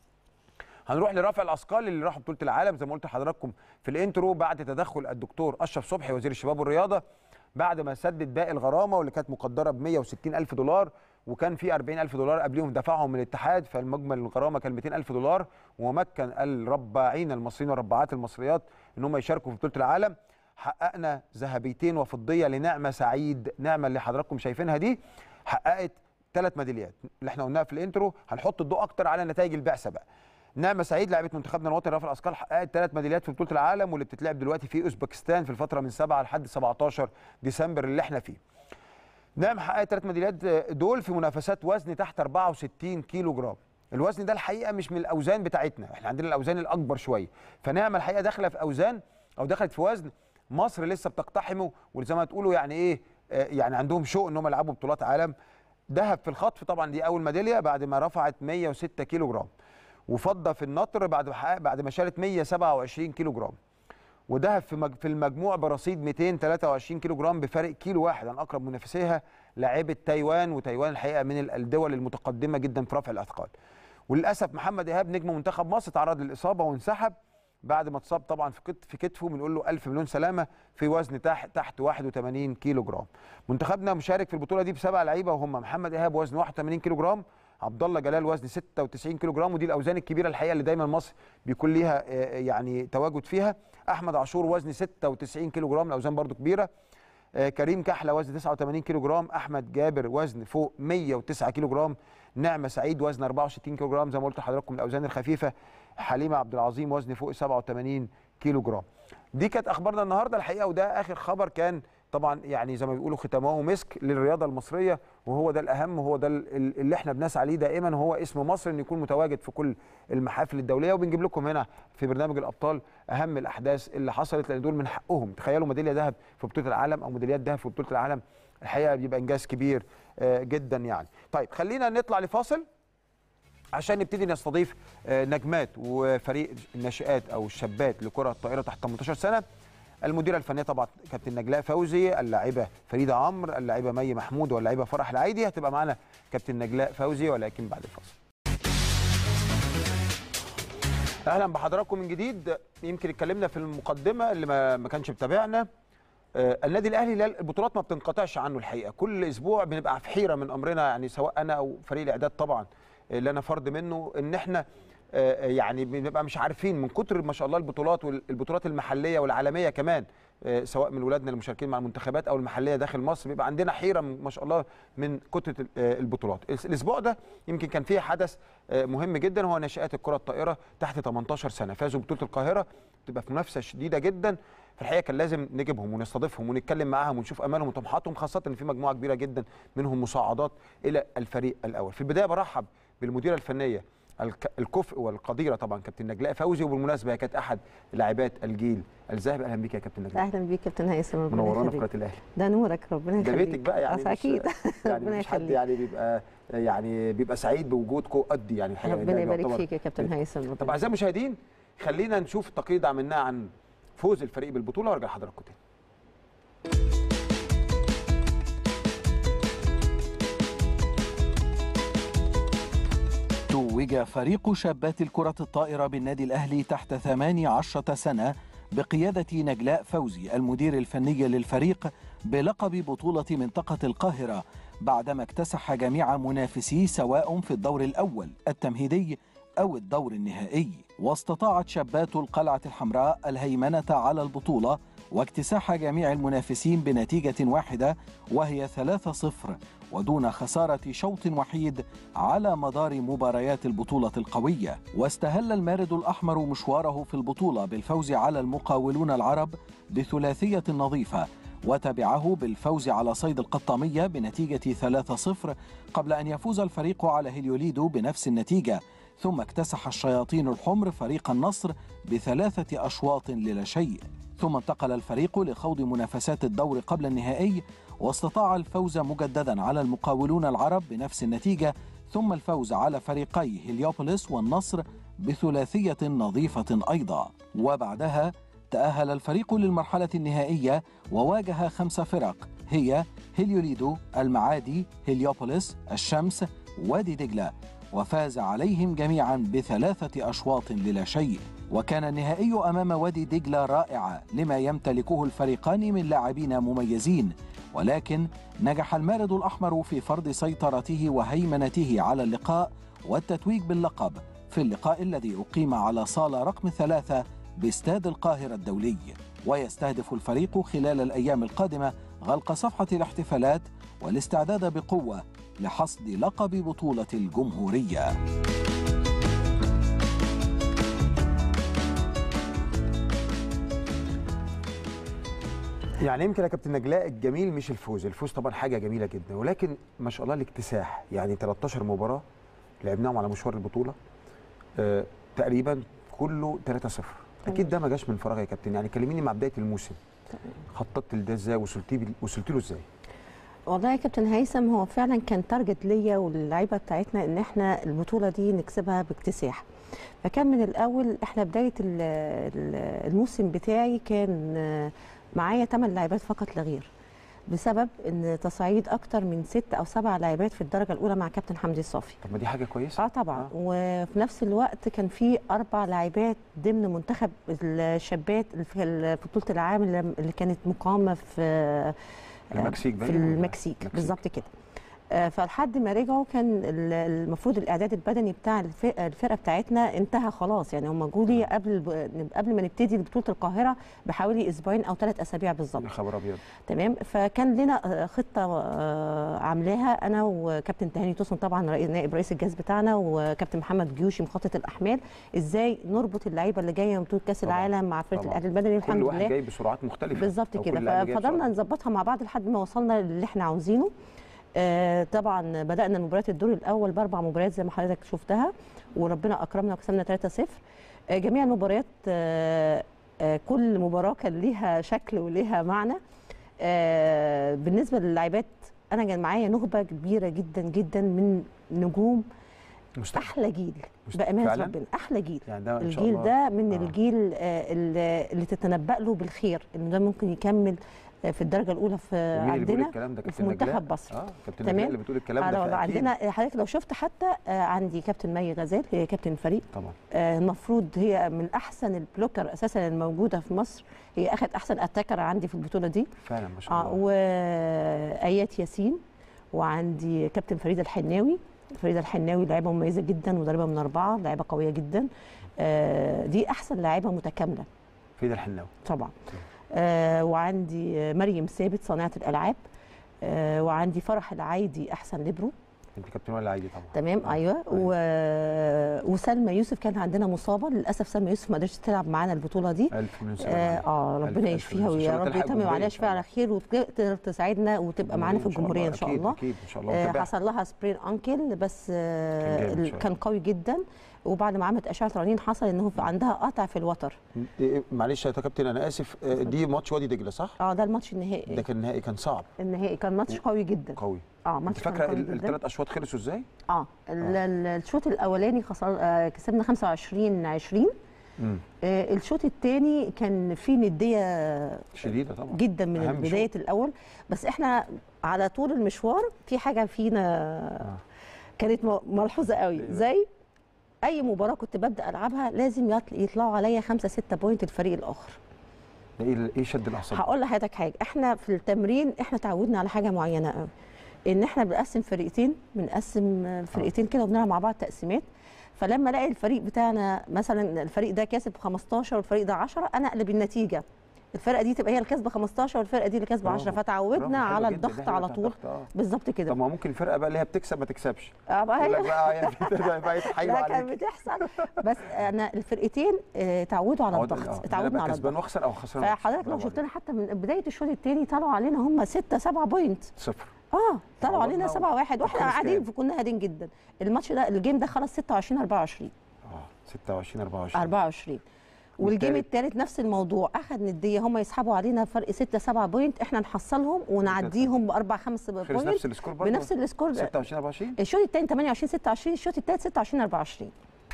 هنروح لرفع الاثقال اللي راحوا بطوله العالم زي ما قلت لحضراتكم في الانترو بعد تدخل الدكتور اشرف صبحي وزير الشباب والرياضه بعد ما سدد باقي الغرامه واللي كانت مقدره ب 160 الف دولار وكان في 40 الف دولار قبليهم دفعهم من الاتحاد فالمجمل الغرامه كان 200 الف دولار ومكن الرباعين المصريين والرباعات المصريات ان هم يشاركوا في بطوله العالم حققنا ذهبيتين وفضيه لنعمه سعيد نعمه اللي حضراتكم شايفينها دي حققت ثلاث ميداليات اللي احنا قلناها في الانترو هنحط الضوء اكتر على نتائج البعثه بقى نعمه سعيد لاعبه منتخبنا الوطني رفع الاثقال حققت ثلاث ميداليات في بطوله العالم واللي بتتلعب دلوقتي في اوزبكستان في الفتره من 7 لحد 17 ديسمبر اللي احنا فيه. نعم حققت ثلاث ميداليات دول في منافسات وزن تحت 64 كيلو جرام. الوزن ده الحقيقه مش من الاوزان بتاعتنا، احنا عندنا الاوزان الاكبر شويه، فنعمه الحقيقه داخله في اوزان او دخلت في وزن مصر لسه بتقتحمه وزي ما تقولوا يعني ايه آه، يعني عندهم شوق ان هم يلعبوا بطولات عالم. ذهب في الخطف طبعا دي اول ميداليه بعد ما رفعت 106 كيلو جرام. وفضه في النطر بعد بعد ما شالت 127 كيلو جرام وذهب في في المجموع برصيد 223 كيلو جرام بفارق كيلو واحد عن اقرب منافسيها لاعبه تايوان وتايوان الحقيقه من الدول المتقدمه جدا في رفع الاثقال وللاسف محمد ايهاب نجم منتخب مصر تعرض للاصابه وانسحب بعد ما اتصاب طبعا في كت- في كتفه بنقول له الف مليون سلامه في وزن تحت تحت 81 كيلو جرام منتخبنا مشارك في البطوله دي بسبع لعيبه وهم محمد ايهاب وزن 81 كيلو جرام عبد الله جلال وزن 96 كيلو جرام ودي الاوزان الكبيره الحقيقه اللي دايما مصر بيكون ليها آه، يعني تواجد فيها احمد عاشور وزن 96 كيلو جرام الاوزان برضو كبيره آه، كريم كحله وزن 89 كيلو جرام احمد جابر وزن فوق 109 كيلو جرام نعمه سعيد وزن 64 كيلو جرام زي ما قلت لحضراتكم الاوزان الخفيفه حليمه عبد العظيم وزن فوق 87 كيلو جرام دي كانت اخبارنا النهارده الحقيقه وده اخر خبر كان طبعا يعني زي ما بيقولوا ختامه مسك للرياضه المصريه وهو ده الاهم وهو ده ال- ال- اللي احنا بنسعى ليه دائما هو اسم مصر انه يكون متواجد في كل المحافل الدوليه وبنجيب لكم هنا في برنامج الابطال اهم الاحداث اللي حصلت لان دول من حقهم تخيلوا ميداليه ذهب في بطوله العالم او ميداليات ذهب في بطوله العالم الحقيقه بيبقى انجاز كبير آه، جدا يعني طيب خلينا نطلع لفاصل عشان نبتدي نستضيف آه، نجمات وفريق الناشئات او الشابات لكره الطائره تحت 18 سنه المديره الفنيه طبعا كابتن نجلاء فوزي اللاعبه فريده عمرو اللاعبه مي محمود واللاعبه فرح العيدي هتبقى معانا كابتن نجلاء فوزي ولكن بعد الفاصل اهلا بحضراتكم من جديد يمكن اتكلمنا في المقدمه اللي ما ما كانش متابعنا آه، النادي الاهلي لا البطولات ما بتنقطعش عنه الحقيقه كل اسبوع بنبقى في حيره من امرنا يعني سواء انا او فريق الاعداد طبعا اللي انا فرد منه ان احنا آه، يعني بنبقى مش عارفين من كتر ما شاء الله البطولات والبطولات المحليه والعالميه كمان آه، سواء من ولادنا المشاركين مع المنتخبات او المحليه داخل مصر بيبقى عندنا حيره ما شاء الله من كتره ال- آه، البطولات الاسبوع ده يمكن كان فيه حدث آه، مهم جدا هو ناشئات الكره الطائره تحت 18 سنه فازوا ببطوله القاهره تبقى في منافسه شديده جدا في الحقيقه كان لازم نجيبهم ونستضيفهم ونتكلم معاهم ونشوف امالهم وطموحاتهم خاصه ان في مجموعه كبيره جدا منهم مصعدات الى الفريق الاول في البدايه برحب بالمديره الفنيه الك- الكفء والقديره طبعا كابتن نجلاء فوزي وبالمناسبه هي كانت احد لاعبات الجيل الذهبي اهلا بيك يا كابتن نجلاء اهلا بيك كابتن هيثم ربنا منورانا في يخليك. قناه الاهلي ده نورك ربنا ده يخليك بيتك بقى يعني بس مش- اكيد يعني ربنا مش حد يخليك. يعني بيبقى يعني بيبقى سعيد بوجودكم قدي يعني الحقيقه ربنا ده يبارك يعتبر- فيك يا كابتن هيثم طب ربنا اعزائي المشاهدين خلينا نشوف التقرير ده عملناه عن فوز الفريق بالبطوله وارجع لحضراتكم تاني توج فريق شابات الكرة الطائرة بالنادي الأهلي تحت 18 سنة بقيادة نجلاء فوزي المدير الفني للفريق بلقب بطولة منطقة القاهرة بعدما اكتسح جميع منافسيه سواء في الدور الأول التمهيدي أو الدور النهائي واستطاعت شابات القلعة الحمراء الهيمنة على البطولة واكتساح جميع المنافسين بنتيجة واحدة وهي 3-0 ودون خسارة شوط وحيد على مدار مباريات البطولة القوية واستهل المارد الأحمر مشواره في البطولة بالفوز على المقاولون العرب بثلاثية نظيفة وتبعه بالفوز على صيد القطامية بنتيجة 3-0 قبل أن يفوز الفريق على هليوليدو بنفس النتيجة ثم اكتسح الشياطين الحمر فريق النصر بثلاثة أشواط للا شيء ثم انتقل الفريق لخوض منافسات الدور قبل النهائي واستطاع الفوز مجددا على المقاولون العرب بنفس النتيجة ثم الفوز على فريقي هليوبوليس والنصر بثلاثية نظيفة أيضا وبعدها تأهل الفريق للمرحلة النهائية وواجه خمس فرق هي هليوليدو المعادي هليوبوليس الشمس وادي دجلة وفاز عليهم جميعا بثلاثة أشواط للا شيء وكان النهائي أمام وادي دجلة رائعة لما يمتلكه الفريقان من لاعبين مميزين ولكن نجح المارد الأحمر في فرض سيطرته وهيمنته على اللقاء والتتويج باللقب في اللقاء الذي أقيم على صالة رقم ثلاثة باستاد القاهرة الدولي ويستهدف الفريق خلال الأيام القادمة غلق صفحة الاحتفالات والاستعداد بقوة لحصد لقب بطولة الجمهورية يعني يمكن يا كابتن نجلاء الجميل مش الفوز الفوز طبعا حاجه جميله جدا ولكن ما شاء الله الاكتساح يعني 13 مباراه لعبناهم على مشوار البطوله آه تقريبا كله 3-0 اكيد ده ما جاش من فراغ يا كابتن يعني كلميني مع بدايه الموسم خططت لده ازاي وصلتي بي- وصلت له ازاي والله يا كابتن هيثم هو فعلا كان تارجت ليا واللعيبه بتاعتنا ان احنا البطوله دي نكسبها باكتساح فكان من الاول احنا بدايه ال- ال- الموسم بتاعي كان آه، معايا 8 لاعبات فقط لا غير بسبب ان تصعيد اكتر من ست او سبع لاعبات في الدرجه الاولى مع كابتن حمدي الصافي طب ما دي حاجه كويسه اه طبعا آه. آه. وفي نفس الوقت كان في اربع لاعبات ضمن منتخب الشابات في ال- في بطوله العالم اللي اللي كانت مقامه في المكسيك في باين ولا؟ المكسيك المكسيك. بالظبط كده آه، فلحد ما رجعوا كان ال- المفروض الاعداد البدني بتاع الف- الفرقه بتاعتنا انتهى خلاص يعني هم جولي قبل قبل ما نبتدي بطوله القاهره بحوالي اسبوعين او ثلاث اسابيع بالظبط يا خبر ابيض تمام فكان لنا آه، خطه آه، عاملاها انا وكابتن تهاني توسن طبعا رئيس- نائب رئيس الجهاز بتاعنا وكابتن محمد جيوشي مخطط الاحمال ازاي نربط اللعيبه اللي جايه من بطوله كاس طبعاً. العالم مع فرقه طبعاً. الاعداد البدني كل الحمد واحد لله جاي بسرعات مختلفه بالظبط أو كده كل لاعب جاي ففضلنا بسرعة. نظبطها مع بعض لحد ما وصلنا اللي احنا عاوزينه آه طبعا بدانا المباريات الدور الاول باربع مباريات زي ما حضرتك شفتها وربنا اكرمنا وكسبنا 3-0 آه جميع المباريات آه آه كل مباراه كان ليها شكل وليها معنى آه بالنسبه للاعبات انا كان معايا نخبه كبيره جدا جدا من نجوم مستقبل احلى جيل مست- بامانه فعلاً؟ ربنا احلى جيل يعني ده ان شاء الجيل الله ده من آه. آه. الجيل آه، اللي اللي تتنبأ له بالخير انه ده ممكن يكمل آه، في الدرجه الاولى في ومين اللي بيقول عندنا الكلام ده وفي كابتن نجلاء؟ منتخب مصر. اه كابتن تمام. نجلاء اللي بتقول الكلام على ده وضع فأكيد. عندنا حضرتك لو شفت حتى آه، عندي كابتن مي غزال هي كابتن الفريق طبعا آه، المفروض هي من احسن البلوكر اساسا الموجوده في مصر هي اخذت احسن اتاكر عندي في البطوله دي فعلا ما شاء اه الله وايات ياسين وعندي كابتن فريده الحناوي فريده الحناوي لاعبه مميزه جدا مدربه من اربعه لاعبه قويه جدا آه، دي احسن لاعبه متكامله في ده الحناوي طبعا آه وعندي آه، مريم ثابت صانعه الالعاب آه وعندي فرح العايدي احسن ليبرو انت كابتن ولا عادي طبعا تمام آه. ايوه و... وسلمى يوسف كان عندنا مصابه للاسف سلمى يوسف ما قدرتش تلعب معانا البطوله دي الف من سلام اه, عليك. آه ألف- ربنا ألف يشفيها من- إن شاء ويا الله رب تلحق يتمم الجمهورية عليها إن شاء شفاء على الله. خير وتقدر تساعدنا وتبقى معانا في إن شاء الله. الجمهوريه ان شاء أكيد- الله اكيد ان شاء الله آه ونتابعها. حصل لها سبرين انكل بس آه كان جامد ال- شوية. كان قوي جدا وبعد ما عملت اشعه رنين حصل انه في عندها قطع في الوتر إيه، معلش يا كابتن انا اسف آه، دي ماتش وادي دجله صح؟ اه ده الماتش النهائي ده كان نهائي كان صعب النهائي كان ماتش قوي جدا قوي اه انت ماتش كان فاكره قوي جداً. الثلاث اشواط خلصوا ازاي؟ اه ال- ال- الشوط الاولاني خسر آه كسبنا 25 20 امم آه الشوط الثاني كان فيه نديه شديده طبعا جدا من أهم بدايه الاول بس احنا على طول المشوار في حاجه فينا كانت م- ملحوظه قوي إيه بقى؟ زي اي مباراه كنت ببدا العبها لازم يطل- يطلعوا عليا خمسة ستة بوينت الفريق الاخر ده ايه ايه شد الاعصاب؟ هقول لحضرتك حاجه احنا في التمرين احنا تعودنا على حاجه معينه قوي ان احنا بنقسم فرقتين بنقسم فرقتين كده وبنلعب مع بعض تقسيمات فلما الاقي الفريق بتاعنا مثلا الفريق ده كاسب 15 والفريق ده 10 انا اقلب النتيجه الفرقه دي تبقى هي اللي كاسبه 15 والفرقه دي اللي كاسبه 10 برافو. فتعودنا برافو، حلو على جدا، ده الضغط حلو على ده طول الضغط، آه. بالظبط كده طب ما ممكن الفرقه بقى اللي هي بتكسب ما تكسبش آه بقى يقول هي- لك بقى يعني بقى بقى يتحايلوا لا كان عليك بتحصل بس انا الفرقتين آه، تعودوا على عود- آه، الضغط إن أنا اتعودنا بقى على كسبان الضغط واخسر او خسران وأخسر. فحضرتك لو برافو شفت عليك. لنا حتى من بدايه الشوط الثاني طلعوا علينا هم 6 7 بوينت صفر اه طلعوا عوضنا علينا و- 7 1 واحنا خلص قاعدين كام؟ كنا قاعدين جدا الماتش ده الجيم ده خلص 26 24 اه 26 24 24 والجيم والتالت؟ الثالث نفس الموضوع اخذ نديه هم يسحبوا علينا فرق 6 7 بوينت احنا نحصلهم ونعديهم باربع خمس خلص بوينت نفس السكور برضه بنفس السكور 26 24 الشوط الثاني 28 26 الشوط الثالث 26 24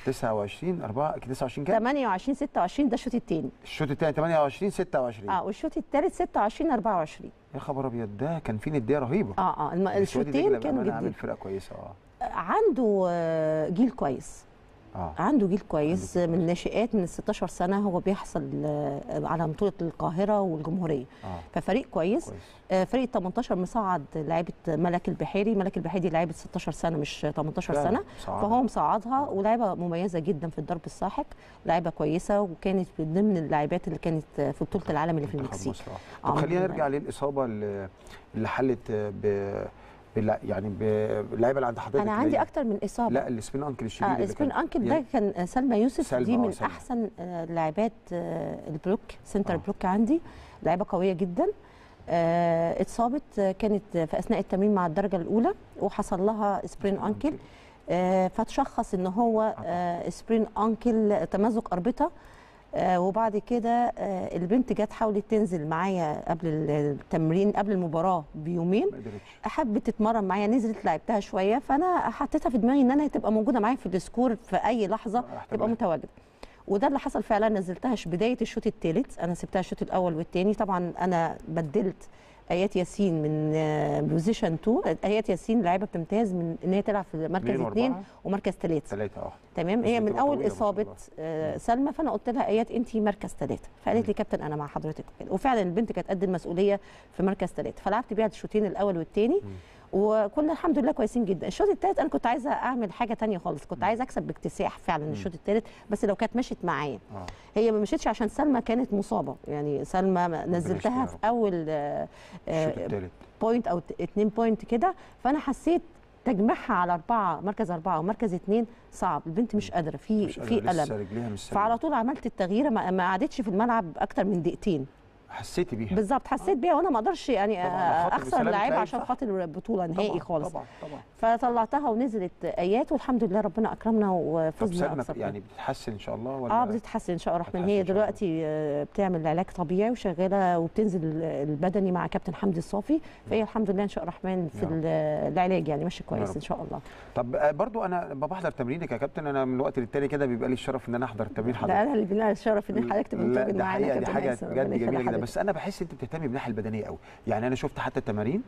29 4 29 كام 28 26 ده الشوط الثاني الشوط الثاني 28 26 اه والشوط الثالث 26 24 يا خبر ابيض ده كان في نديه رهيبه اه اه الم- بس وادي الشوطين دجلة كانوا بأمانة عامل جديد فرقه كويسه اه عنده آه، جيل كويس اه عنده جيل كويس عنده جيل من ناشئات من ال 16 سنه هو بيحصل آه، على بطوله القاهره والجمهوريه اه ففريق كويس كويس آه، فريق 18 مصعد لعيبه ملك البحيري ملك البحيري دي لعيبه 16 سنه مش 18 فعلا، سنه صعب. فهو مصعدها ولاعيبه مميزه جدا في الضرب الساحق لعيبه كويسه وكانت من ضمن اللاعبات اللي كانت في بطوله العالم اللي في منتخب المكسيك مصر آه. آه، طب خلينا من- نرجع للاصابه اللي اللي حلت ب بلا- يعني باللعيبه اللي عند حضرتك انا عندي اللي هي- اكتر من اصابه لا السبين انكل الشديد اه اللي سبين كان- انكل يعني ده كان آه، سلمى يوسف سلمى، دي آه، من سلمى. احسن آه، لاعبات آه، البلوك سنتر آه. بلوك عندي لعيبه قويه جدا آه، اتصابت آه، كانت في اثناء التمرين مع الدرجه الاولى وحصل لها سبرين انكل آه، فتشخص ان هو آه، سبرين انكل تمزق اربطه آه، وبعد كده آه، البنت جت حاولت تنزل معايا قبل التمرين قبل المباراه بيومين ما قدرتش حبت تتمرن معايا نزلت لعبتها شويه فانا حطيتها في دماغي ان انا تبقى موجوده معايا في السكور في اي لحظه راح تبقى تعملها. متواجده وده اللي حصل فعلا نزلتهاش بدايه الشوط الثالث انا سبتها الشوط الاول والثاني طبعا انا بدلت ايات ياسين من آه، بوزيشن 2 ايات ياسين لاعبه بتمتاز من ان هي تلعب في مركز اتنين اثنين وأربعة؟ ومركز ثلاثه ثلاثه اه تمام بس هي من بتبقى اول طويلة ما شاء اصابه الله. آه، سلمى فانا قلت لها ايات انت مركز ثلاثه فقالت لي كابتن انا مع حضرتك كده وفعلا البنت كانت قد المسؤوليه في مركز ثلاثه فلعبت بيها الشوطين الاول والثاني وكنا الحمد لله كويسين جدا الشوط الثالث انا كنت عايزه اعمل حاجه تانية خالص كنت عايزه اكسب باكتساح فعلا الشوط الثالث بس لو كانت مشيت معايا اه هي ما مشيتش عشان سلمى كانت مصابه يعني سلمى نزلتها يا في رب. اول آه، الشوط آه، الثالث بوينت او ت- اتنين بوينت كده فانا حسيت تجميعها على اربعه مركز اربعه ومركز اتنين صعب البنت مش قادره في مش في قادرة، لسه الم رجليها مش سليمة. فعلى طول عملت التغيير ما ما قعدتش في الملعب اكتر من دقيقتين حسيتي بيها بالظبط حسيت بيها وانا ما اقدرش يعني طبعاً، على خاطر اخسر بسلامة لعيبه لعيب، عشان صح. خاطر البطوله نهائي طبعاً، خالص طبعا طبعا فطلعتها ونزلت ايات والحمد لله ربنا اكرمنا طب وفزنا سلمى أكسبنا. يعني بتتحسن ان شاء الله ولا اه بتتحسن ان شاء الله الرحمن بتتحسن هي إن شاء الله. دلوقتي آه، بتعمل علاج طبيعي وشغاله وبتنزل البدني مع كابتن حمدي الصافي فهي الحمد لله ان شاء الله الرحمن في يا رب. ال- العلاج يعني ماشي كويس رب. ان شاء الله طب آه، برضو انا لما بحضر تمرينك يا كابتن انا من وقت للتاني كده بيبقى لي الشرف ان انا احضر التمرين ده حضرتك انا اللي بينا الشرف ان حضرتك تبقى لا، متواجد ده معانا حقيقة دي كابتن حاجه هيثم. بجد ربنا يخلي جميله جدا حضرتك. بس انا بحس انت بتهتمي بالناحيه البدنيه قوي يعني انا شفت حتى التمارين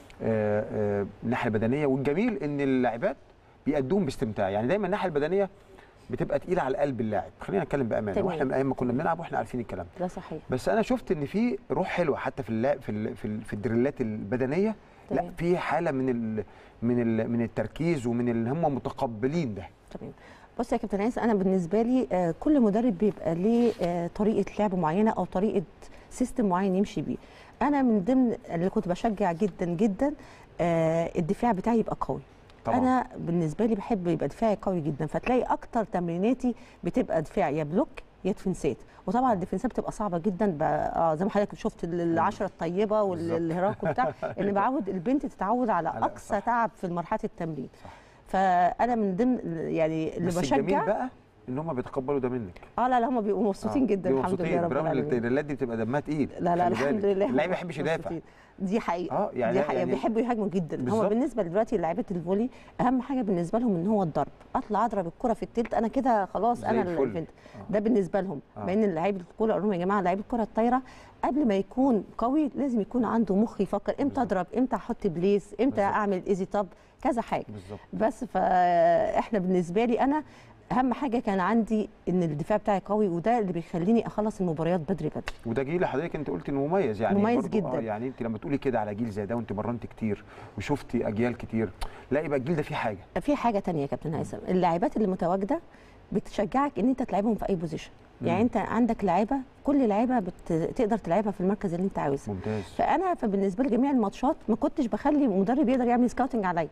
آه، آه، الناحيه البدنيه والجميل ان اللاعبات بيأدوهم باستمتاع يعني دايما الناحيه البدنيه بتبقى تقيله على قلب اللاعب خلينا نتكلم بامانه تمام. واحنا من ايام ما كنا بنلعب واحنا عارفين الكلام ده ده صحيح بس انا شفت ان في روح حلوه حتى في اللعب في ال في, ال في الدريلات البدنيه لا تمام. في حاله من ال من ال من التركيز ومن اللي هم متقبلين ده تمام بص يا كابتن عايز انا بالنسبه لي آه، كل مدرب بيبقى ليه آه، طريقه لعب معينه او طريقه سيستم معين يمشي بيه انا من ضمن اللي كنت بشجع جدا جدا آه، الدفاع بتاعي يبقى قوي طبعا انا بالنسبه لي بحب يبقى دفاعي قوي جدا فتلاقي اكتر تمريناتي بتبقى دفاع يا بلوك يا ديفنسات وطبعا الديفنسات بتبقى صعبه جدا بقى اه زي ما حضرتك شفت ال- العشره الطيبه بالظبط. والهراك وبتاع ان بعود البنت تتعود على على- اقصى صح. تعب في مرحله التمرين صح. فانا من ضمن يعني اللي بس الجميل بشجع بقى ان هم بيتقبلوا ده منك اه لا لا هم بيبقوا مبسوطين آه، جدا بيبقوا الحمد مبسوطين لله رب برغم ان العالمين التدريبات دي بتبقى دمها تقيل لا لا خلي الحمد بالك. لله اللاعب ما يحبش يدافع مبسوطين. دي حقيقه اه يعني دي حقيقه يعني بيحبوا يهاجموا جدا هم بالظبط. بالنسبه دلوقتي لعيبه الفولي اهم حاجه بالنسبه لهم ان هو الضرب اطلع اضرب الكره في التلت انا كده خلاص زي انا الفل. الفنت آه. ده بالنسبه لهم آه. مع ان لعيبه الكوره قالوا لهم يا جماعه لعيب الكره الطايره قبل ما يكون قوي لازم يكون عنده مخ يفكر امتى بالظبط. اضرب امتى احط بليس امتى بالظبط. اعمل ايزي توب كذا حاجه بالظبط بس فاحنا بالنسبه لي انا اهم حاجه كان عندي ان الدفاع بتاعي قوي وده اللي بيخليني اخلص المباريات بدري بدري وده جيل حضرتك انت قلت انه مميز يعني مميز برضو جدا. آه يعني انت لما تقولي كده على جيل زي ده وانت مرنت كتير وشفتي اجيال كتير لا يبقى الجيل ده فيه حاجه في حاجه تانية يا كابتن هيثم اللاعبات اللي متواجده بتشجعك ان انت تلعبهم في اي بوزيشن يعني مم. انت عندك لعيبه كل لعيبه بت... تقدر تلعبها في المركز اللي انت عاوزه ممتاز فانا فبالنسبه لي جميع الماتشات ما كنتش بخلي مدرب يقدر يعمل سكاوتنج عليا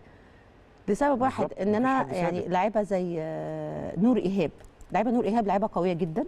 لسبب واحد بالظبط، ان مفيش انا حد يعني ثابت. لعيبه زي آه، نور ايهاب لعيبه نور ايهاب لعيبه قويه جدا